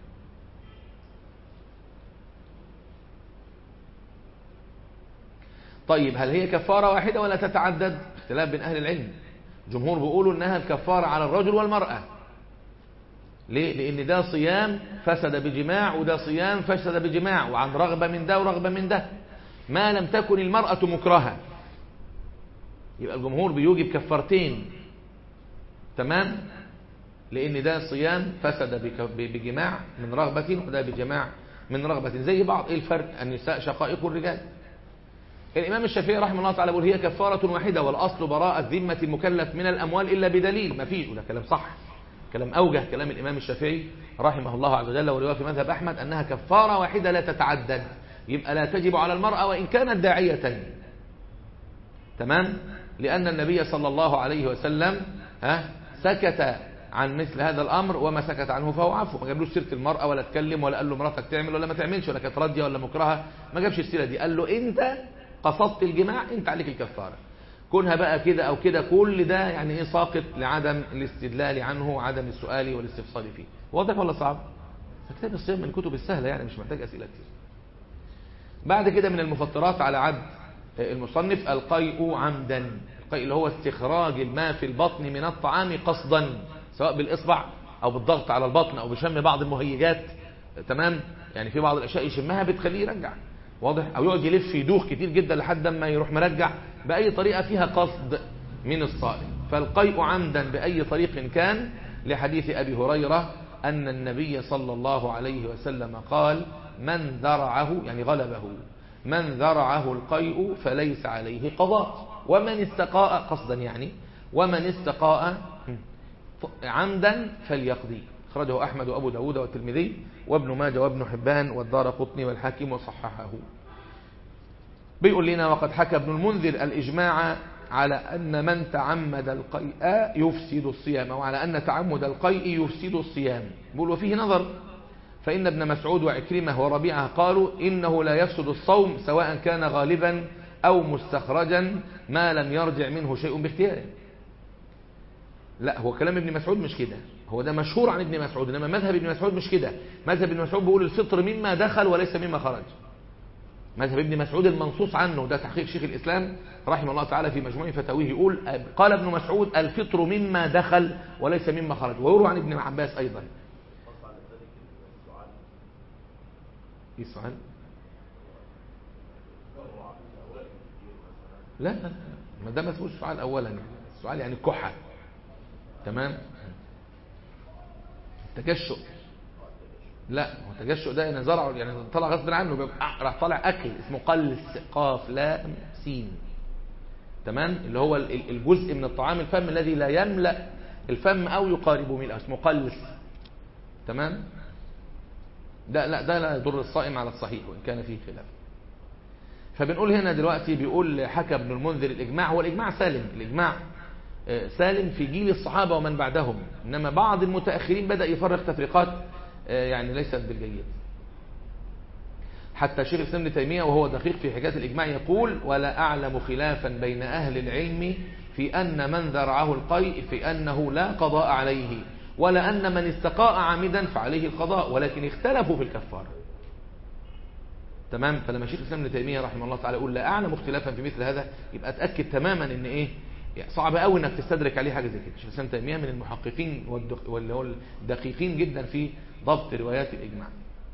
Speaker 1: طيب هل هي كفارة واحدة ولا تتعدد اختلاف بين أهل العلم جمهور بيقولوا أنها الكفارة على الرجل والمرأة ليه؟ لأن ده صيام فسد بجماع وده صيام فسد بجماع وعن رغبة من ده ورغبة من ده ما لم تكن المرأة مكرهة يبقى الجمهور بيوجب كفارتين تمام لأن ده صيام فسد بجماع من رغبة وده بجماع من رغبة زي بعض ايه الفرق النساء شقائق الرجال الإمام الشافعي رحمه الله تعالى يقول هي كفارة واحدة والأصل براءة ذمة المكلف من الأموال إلا بدليل ما فيش وده كلام صح كلام أوجه كلام الإمام الشافعي رحمه الله عز وجل ورواية في مذهب أحمد أنها كفارة واحدة لا تتعدد يبقى لا تجب على المرأة وإن كانت داعية تمام لأن النبي صلى الله عليه وسلم ها سكت عن مثل هذا الأمر وما سكت عنه فهو عفو ما جابلوش سيرة المرأة ولا اتكلم ولا قال له مراتك تعمل ولا ما تعملش ولا كانت راضية ولا مكرهة ما جابش السيرة دي قال له أنت قصدت الجماع أنت عليك الكفارة كونها بقى كده أو كده كل ده يعني إيه ساقط لعدم الاستدلال عنه وعدم السؤال والاستفصال فيه واضح ولا صعب كتاب الصيام من الكتب السهلة يعني مش محتاج أسئلة كتير بعد كده من المفطرات على عد المصنف القيء عمدا القيء اللي هو استخراج الماء في البطن من الطعام قصدا سواء بالإصبع أو بالضغط على البطن أو بشم بعض المهيجات تمام يعني في بعض الأشياء يشمها بتخليه يرجع واضح أو يقعد يلف يدوخ كتير جدا لحد ما يروح مرجع بأي طريقة فيها قصد من الصائم فالقيء عمدا بأي طريق كان لحديث أبي هريرة أن النبي صلى الله عليه وسلم قال من ذرعه يعني غلبه من ذرعه القيء فليس عليه قضاء ومن استقاء قصدا يعني ومن استقاء عمدا فليقضي أخرجه أحمد وأبو داود والترمذي وابن ماجه وابن حبان والدار قطني والحاكم وصححه بيقول لنا وقد حكى ابن المنذر الإجماع على أن من تعمد القيء يفسد الصيام وعلى أن تعمد القيء يفسد الصيام بيقول وفيه نظر فإن ابن مسعود وعكرمة وربيعة قالوا إنه لا يفسد الصوم سواء كان غالبا أو مستخرجا ما لم يرجع منه شيء باختياره لا هو كلام ابن مسعود مش كده هو ده مشهور عن ابن مسعود انما مذهب ابن مسعود مش كده مذهب ابن مسعود بيقول الفطر مما دخل وليس مما خرج مذهب ابن مسعود المنصوص عنه ده تحقيق شيخ الإسلام رحمه الله تعالى في مجموع فتاويه يقول قال ابن مسعود الفطر مما دخل وليس مما خرج ويروى عن ابن عباس أيضا ايه السؤال لا لا ما ده ما اسموش سؤال اولا يعني السؤال يعني كحة تمام التجشؤ لا هو التجشؤ ده يعني زرعه يعني طلع غصب عنه بيبقى راح طالع اكل اسمه قلس قاف لام سين تمام اللي هو الجزء من الطعام الفم الذي لا يملأ الفم او يقارب ملء اسمه قلس تمام ده لا ده لا يضر الصائم على الصحيح وان كان فيه خلاف فبنقول هنا دلوقتي بيقول حكى ابن المنذر الاجماع هو الاجماع سالم الاجماع سالم في جيل الصحابة ومن بعدهم إنما بعض المتأخرين بدأ يفرق تفريقات يعني ليست بالجيد حتى شيخ الإسلام ابن تيمية وهو دقيق في حكاية الإجماع يقول ولا أعلم خلافا بين أهل العلم في أن من ذرعه القيء في أنه لا قضاء عليه ولا أن من استقاء عامدا فعليه القضاء ولكن اختلفوا في الكفارة تمام فلما شيخ الإسلام ابن تيمية رحمه الله تعالى يقول لا أعلم اختلافا في مثل هذا يبقى أتأكد تماما إن إيه يعني صعب قوي انك تستدرك عليه حاجه زي كده شيخ الاسلام تيميه من المحققين واللي هو الدقيقين جدا في ضبط روايات الاجماع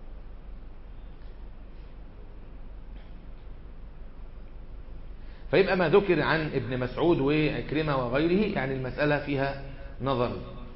Speaker 1: فيبقى ما ذكر عن ابن مسعود وعكرمه وغيره يعني المساله فيها نظر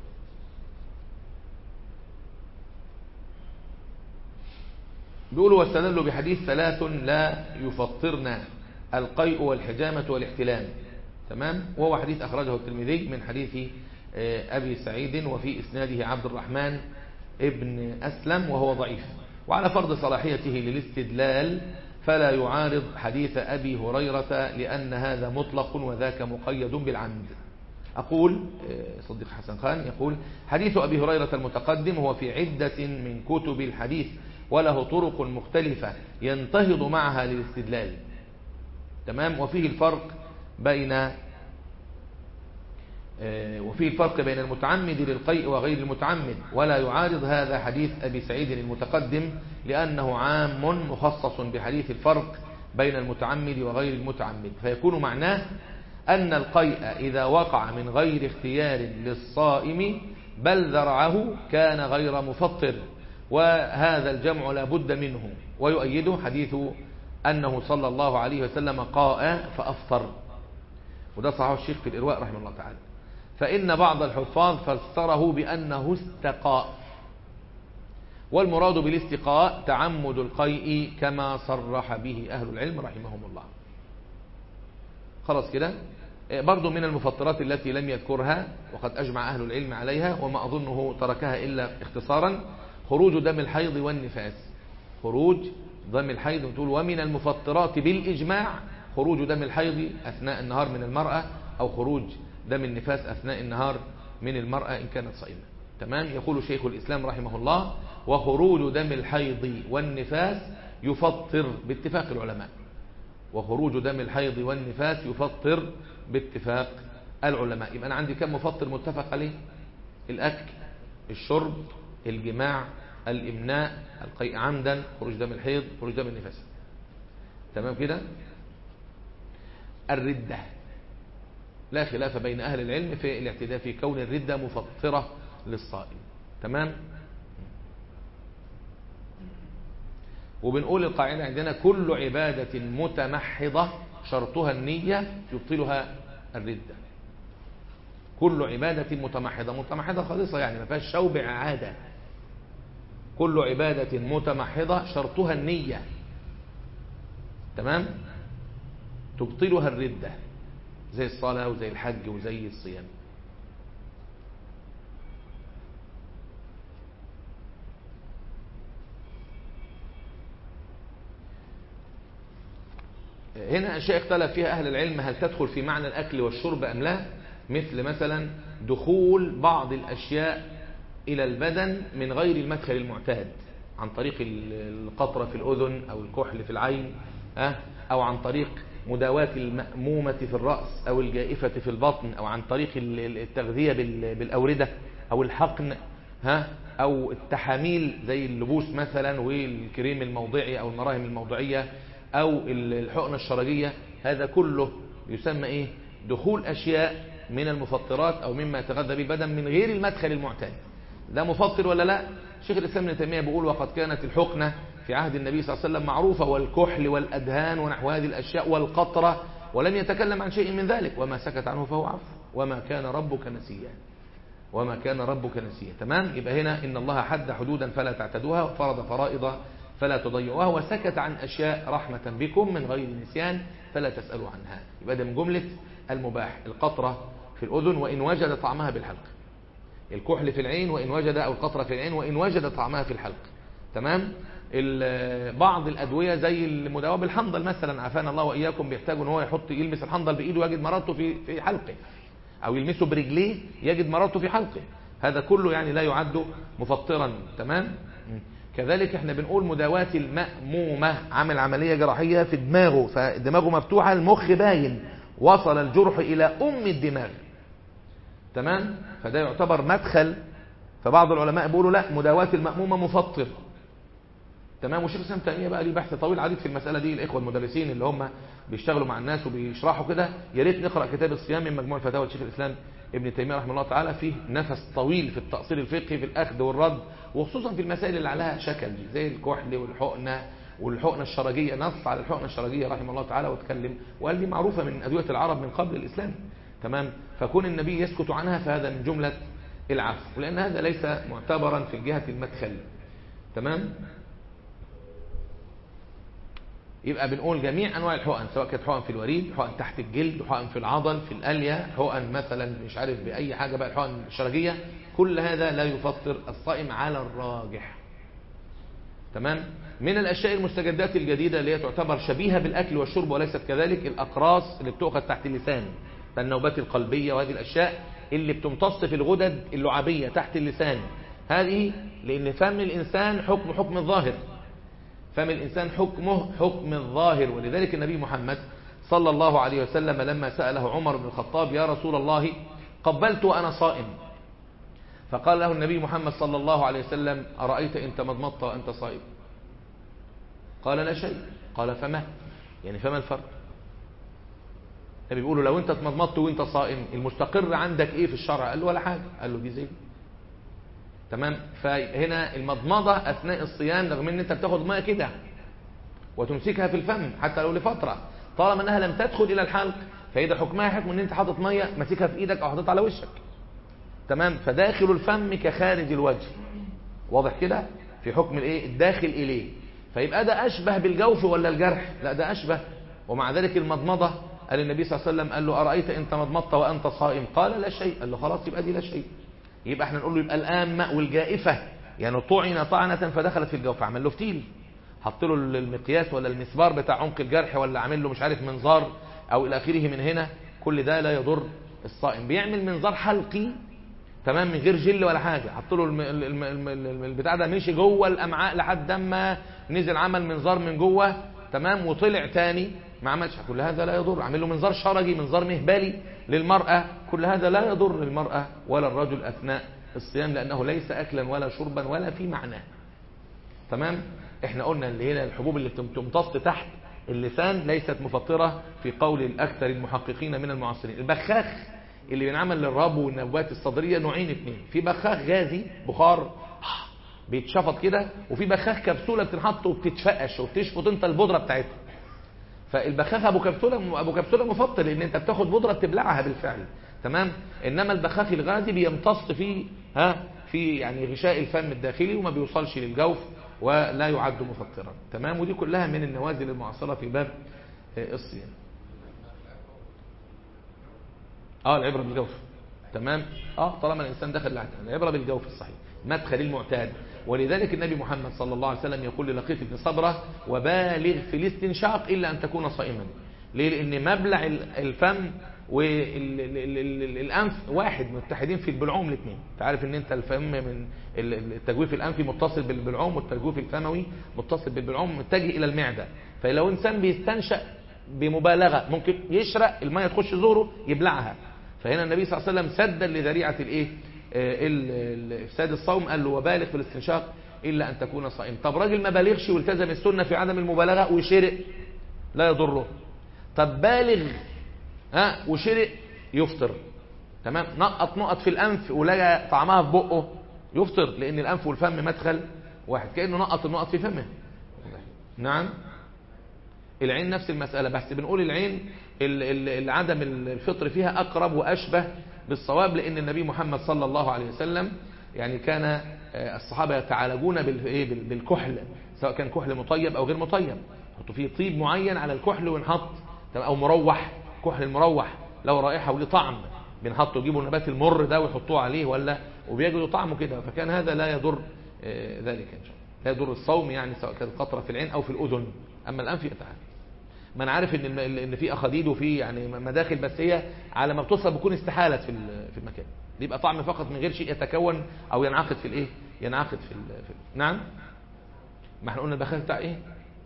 Speaker 1: بيقولوا واستدلوا بحديث ثلاث لا يفطرن القيء والحجامه والاحتلام تمام وهو حديث أخرجه الترمذي من حديث أبي سعيد وفي إسناده عبد الرحمن ابن أسلم وهو ضعيف وعلى فرض صلاحيته للاستدلال فلا يعارض حديث أبي هريرة لأن هذا مطلق وذاك مقيد بالعمد أقول صديق حسن خان يقول حديث أبي هريرة المتقدم هو في عدة من كتب الحديث وله طرق مختلفة ينتهض معها للاستدلال تمام وفيه الفرق بين وفيه الفرق بين المتعمد للقيء وغير المتعمد ولا يعارض هذا حديث أبي سعيد المتقدم لأنه عام مخصص بحديث الفرق بين المتعمد وغير المتعمد فيكون معناه أن القيء إذا وقع من غير اختيار للصائم بل ذرعه كان غير مفطر وهذا الجمع لا بد منه ويؤيده حديث أنه صلى الله عليه وسلم قاء فأفطر وده صحيح الشيخ في الإرواء رحمه الله تعالى فإن بعض الحفاظ فسره بأنه استقاء والمراد بالاستقاء تعمد القيء كما صرح به أهل العلم رحمهم الله خلاص كده برضو من المفطرات التي لم يذكرها وقد أجمع أهل العلم عليها وما أظنه تركها إلا اختصارا خروج دم الحيض والنفاس خروج دم الحيض وتقول ومن المفطرات بالإجماع خروج دم الحيض أثناء النهار من المرأة أو خروج دم النفاس أثناء النهار من المرأة إن كانت صائمة تمام يقول شيخ الإسلام رحمه الله وخروج دم الحيض والنفاس يفطر باتفاق العلماء وخروج دم الحيض والنفاس يفطر باتفاق العلماء يبقى أنا عندي كم مفطر متفق عليه الأكل الشرب الجماع الإمناء القيء عمدا خروج دم الحيض خروج دم النفاس تمام كده الردة لا خلاف بين أهل العلم في الاعتداء في كون الردة مفطرة للصائم تمام وبنقول القاعدة عندنا كل عبادة متمحضة شرطها النية يبطلها الردة كل عبادة متمحضة متمحضة خالصة يعني ما فيهاش شوبع عادة كل عبادة متمحضة شرطها النية تمام تبطلها الردة زي الصلاة وزي الحج وزي الصيام هنا أشياء اختلف فيها أهل العلم هل تدخل في معنى الأكل والشرب أم لا مثل مثلا دخول بعض الأشياء إلى البدن من غير المدخل المعتاد عن طريق القطرة في الأذن أو الكحل في العين أو عن طريق مداواة المأمومة في الرأس أو الجائفة في البطن أو عن طريق التغذية بالأوردة أو الحقن ها أو التحاميل زي اللبوس مثلا والكريم الموضعي أو المراهم الموضعية أو الحقنة الشرجية هذا كله يسمى إيه دخول أشياء من المفطرات أو مما يتغذى به البدن من غير المدخل المعتاد ده مفطر ولا لا شيخ الإسلام ابن تيمية بيقول وقد كانت الحقنة في عهد النبي صلى الله عليه وسلم معروفة والكحل والأدهان ونحو هذه الأشياء والقطرة ولم يتكلم عن شيء من ذلك وما سكت عنه فهو عفو وما كان ربك نسيا وما كان ربك نسيا تمام يبقى هنا إن الله حد حدودا فلا تعتدوها وفرض فرائض فلا تضيعوها وسكت عن أشياء رحمة بكم من غير نسيان فلا تسألوا عنها يبقى ده من جملة المباح القطرة في الأذن وإن وجد طعمها بالحلق الكحل في العين وإن وجد أو القطرة في العين وإن وجد طعمها في الحلق تمام بعض الأدوية زي المداوى بالحنظل مثلا عافانا الله وإياكم بيحتاج ان هو يحط يلمس الحنظل بإيده يجد مرارته في في حلقه أو يلمسه برجليه يجد مرارته في حلقه هذا كله يعني لا يعد مفطرا تمام كذلك احنا بنقول مداواة المأمومة عمل عملية جراحية في دماغه فدماغه مفتوحة المخ باين وصل الجرح إلى أم الدماغ تمام فده يعتبر مدخل فبعض العلماء بيقولوا لا مداواة المأمومة مفطر تمام وشيخ الاسلام تيميه بقى ليه بحث طويل عديد في المساله دي الاخوه المدرسين اللي هم بيشتغلوا مع الناس وبيشرحوا كده يا ريت نقرا كتاب الصيام من مجموع فتاوى شيخ الاسلام ابن تيميه رحمه الله تعالى فيه نفس طويل في التاصيل الفقهي في الاخذ والرد وخصوصا في المسائل اللي عليها شكل زي الكحل والحقنه والحقنه الشرجيه نص على الحقنه الشرجيه رحمه الله تعالى واتكلم وقال دي معروفه من ادويه العرب من قبل الاسلام تمام فكون النبي يسكت عنها فهذا من جمله العفو لان هذا ليس معتبرا في جهه المدخل تمام يبقى بنقول جميع انواع الحقن سواء كانت حقن في الوريد حقن تحت الجلد حقن في العضل في الاليه حقن مثلا مش عارف باي حاجه بقى الحقن الشرجيه كل هذا لا يفطر الصائم على الراجح تمام من الاشياء المستجدات الجديده اللي هي تعتبر شبيهه بالاكل والشرب وليست كذلك الاقراص اللي بتؤخذ تحت اللسان النوبات القلبيه وهذه الاشياء اللي بتمتص في الغدد اللعابيه تحت اللسان هذه لان فم الانسان حكم حكم الظاهر فم الإنسان حكمه حكم الظاهر ولذلك النبي محمد صلى الله عليه وسلم لما سأله عمر بن الخطاب يا رسول الله قبلت وأنا صائم فقال له النبي محمد صلى الله عليه وسلم أرأيت إن تمضمضت وأنت صائم قال لا شيء قال فما يعني فما الفرق النبي بيقول له لو انت تمضمضت وانت صائم المستقر عندك ايه في الشرع قال له ولا حاجه قال له دي زي تمام فهنا المضمضة أثناء الصيام رغم ان انت بتاخد ماء كده وتمسكها في الفم حتى لو لفترة طالما انها لم تدخل الى الحلق فإذا حكمها حكم ان انت حاطط مية ماسكها في ايدك او حاططها على وشك تمام فداخل الفم كخارج الوجه واضح كده في حكم الايه الداخل اليه فيبقى ده اشبه بالجوف ولا الجرح لا ده اشبه ومع ذلك المضمضة قال النبي صلى الله عليه وسلم قال له أرأيت إن تمضمضت وأنت صائم قال لا شيء قال له خلاص يبقى دي لا شيء يبقى احنا نقول له يبقى الآمة والجائفة يعني طعن طعنة فدخلت في الجوف عمل له فتيل حط له المقياس ولا المسبار بتاع عمق الجرح ولا عامل له مش عارف منظار او الى اخره من هنا كل ده لا يضر الصائم بيعمل منظار حلقي تمام من غير جل ولا حاجه حط له الم... الم... الم... البتاع ده مشي جوه الامعاء لحد ما نزل عمل منظار من جوه تمام وطلع تاني ما عملش كل هذا لا يضر عمل له منظار شرجي منظار مهبلي للمرأة كل هذا لا يضر المرأة ولا الرجل أثناء الصيام لأنه ليس أكلا ولا شربا ولا في معناه تمام احنا قلنا اللي هنا الحبوب اللي بتمتص تحت اللسان ليست مفطرة في قول الأكثر المحققين من المعاصرين البخاخ اللي بينعمل للربو والنبات الصدرية نوعين اتنين في بخاخ غازي بخار بيتشفط كده وفي بخاخ كبسولة بتنحط وبتتفقش وبتشفط انت البودرة بتاعتها فالبخاخ ابو كبسولة ابو كبسولة مفطر لان انت بتاخد بودرة بتبلعها بالفعل تمام انما البخاخ الغازي بيمتص في ها في يعني غشاء الفم الداخلي وما بيوصلش للجوف ولا يعد مفطرا تمام ودي كلها من النوازل المعاصرة في باب الصيام اه العبرة بالجوف تمام اه طالما الانسان دخل الاعتاد العبرة بالجوف الصحيح مدخل المعتاد ولذلك النبي محمد صلى الله عليه وسلم يقول للقيط بن صبرة وبالغ في الاستنشاق إلا أن تكون صائما ليه لأن مبلع الفم والأنف واحد متحدين في البلعوم الاثنين تعرف ان انت الفم من التجويف الأنفي متصل بالبلعوم والتجويف الفموي متصل بالبلعوم متجه إلى المعدة فلو إنسان بيستنشق بمبالغة ممكن يشرق المية تخش زوره يبلعها فهنا النبي صلى الله عليه وسلم سدا لذريعة الايه افساد الصوم قال له وبالغ في الاستنشاق الا ان تكون صائم طب راجل ما بالغش والتزم السنه في عدم المبالغه وشرق لا يضره طب بالغ ها وشرق يفطر تمام نقط نقط في الانف ولقى طعمها في بقه يفطر لان الانف والفم مدخل واحد كانه نقط النقط في فمه نعم العين نفس المساله بس بنقول العين عدم الفطر فيها اقرب واشبه بالصواب لأن النبي محمد صلى الله عليه وسلم يعني كان الصحابة يتعالجون بالكحل سواء كان كحل مطيب أو غير مطيب يحطوا فيه طيب معين على الكحل ونحط أو مروح كحل المروح له رائحة وليه طعم بنحطه يجيبوا النبات المر ده ويحطوه عليه ولا وبيجدوا طعمه كده فكان هذا لا يضر ذلك إن شاء الله لا يضر الصوم يعني سواء كانت قطرة في العين أو في الأذن أما الأنف يتعالج ما انا عارف ان ان في اخاديد وفي يعني مداخل بس هي على ما بتوصل بتكون استحالت في في المكان يبقى طعم فقط من غير شيء يتكون او ينعقد في الايه ينعقد في, في نعم ما احنا قلنا البخاخ بتاع ايه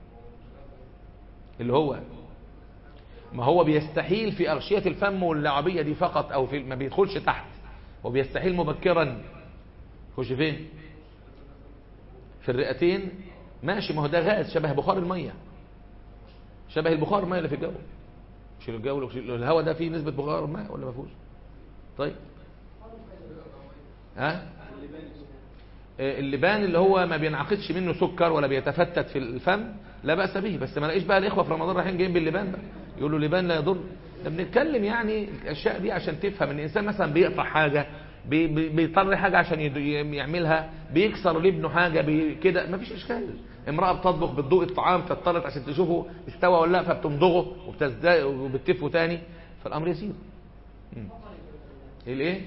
Speaker 1: اللي هو ما هو بيستحيل في أغشية الفم واللعبية دي فقط أو في ما بيدخلش تحت هو بيستحيل مبكرا يخش فين في الرئتين ماشي ما هو ده غاز شبه بخار الميه شبه البخار الماء اللي في الجو مش الجو الهواء ده فيه نسبة بخار ماء ولا ما فيهوش طيب ها اللبان اللي هو ما بينعقدش منه سكر ولا بيتفتت في الفم لا بأس به بس ما لاقيش بقى الاخوه في رمضان رايحين جايين باللبان بقى يقولوا لبان لا يضر ده بنتكلم يعني الاشياء دي عشان تفهم ان الانسان مثلا بيقطع حاجه بيضطر حاجه عشان يعملها بيكسر لابنه حاجه كده ما فيش اشكال امرأة بتطبخ بتدوق الطعام فاضطرت عشان تشوفه استوى ولا لا فبتمضغه وبتتفه تاني فالامر يسير الايه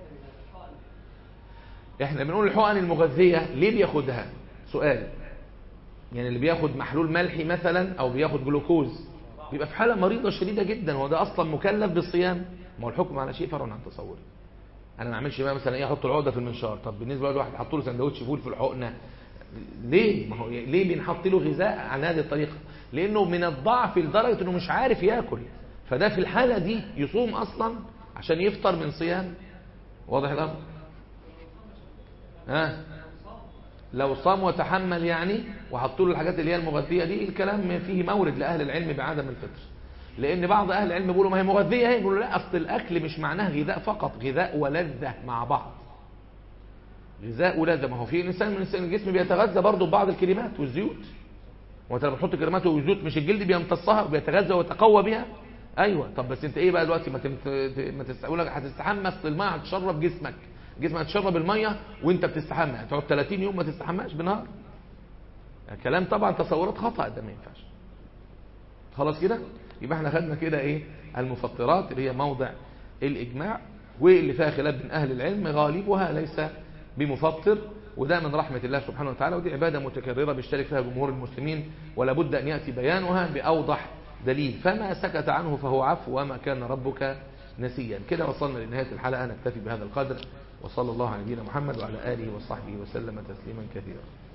Speaker 1: احنا بنقول الحقن المغذية ليه بياخدها سؤال يعني اللي بياخد محلول ملحي مثلا او بياخد جلوكوز بيبقى في حالة مريضة شديدة جدا هو ده اصلا مكلف بالصيام ما هو الحكم على شيء فرع عن تصوري انا ما اعملش بقى مثلا ايه احط العقده في المنشار طب بالنسبه لواحد حط له سندوتش فول في الحقنه ليه ما هو ليه بنحط له غذاء على هذه الطريقه لانه من الضعف لدرجه انه مش عارف ياكل فده في الحاله دي يصوم اصلا عشان يفطر من صيام واضح الامر ها لو صام وتحمل يعني وحطوا له الحاجات اللي هي المغذيه دي الكلام فيه مورد لاهل العلم بعدم الفطر لان بعض اهل العلم بيقولوا ما هي مغذيه اهي يقولوا لا اصل الاكل مش معناه غذاء فقط غذاء ولذه مع بعض غذاء ولذه ما هو في انسان من انسان الجسم بيتغذى برضه ببعض الكريمات والزيوت وانت لما بتحط كريمات وزيوت مش الجلد بيمتصها وبيتغذى ويتقوى بها ايوه طب بس انت ايه بقى دلوقتي ما تمت... ما تقول لك هتستحمى اصل الميه هتشرب جسمك جسمك هتشرب الميه وانت بتستحمى هتقعد 30 يوم ما تستحماش بنهار كلام طبعا تصورات خطا ده ما ينفعش خلاص كده يبقى احنا خدنا كده ايه المفطرات اللي هي موضع الاجماع واللي فيها خلاف بين اهل العلم غالبها ليس بمفطر وده من رحمة الله سبحانه وتعالى ودي عبادة متكررة بيشترك فيها جمهور المسلمين ولا بد أن يأتي بيانها بأوضح دليل فما سكت عنه فهو عفو وما كان ربك نسيا كده وصلنا لنهاية الحلقة نكتفي بهذا القدر وصلى الله على نبينا محمد وعلى آله وصحبه وسلم تسليما كثيرا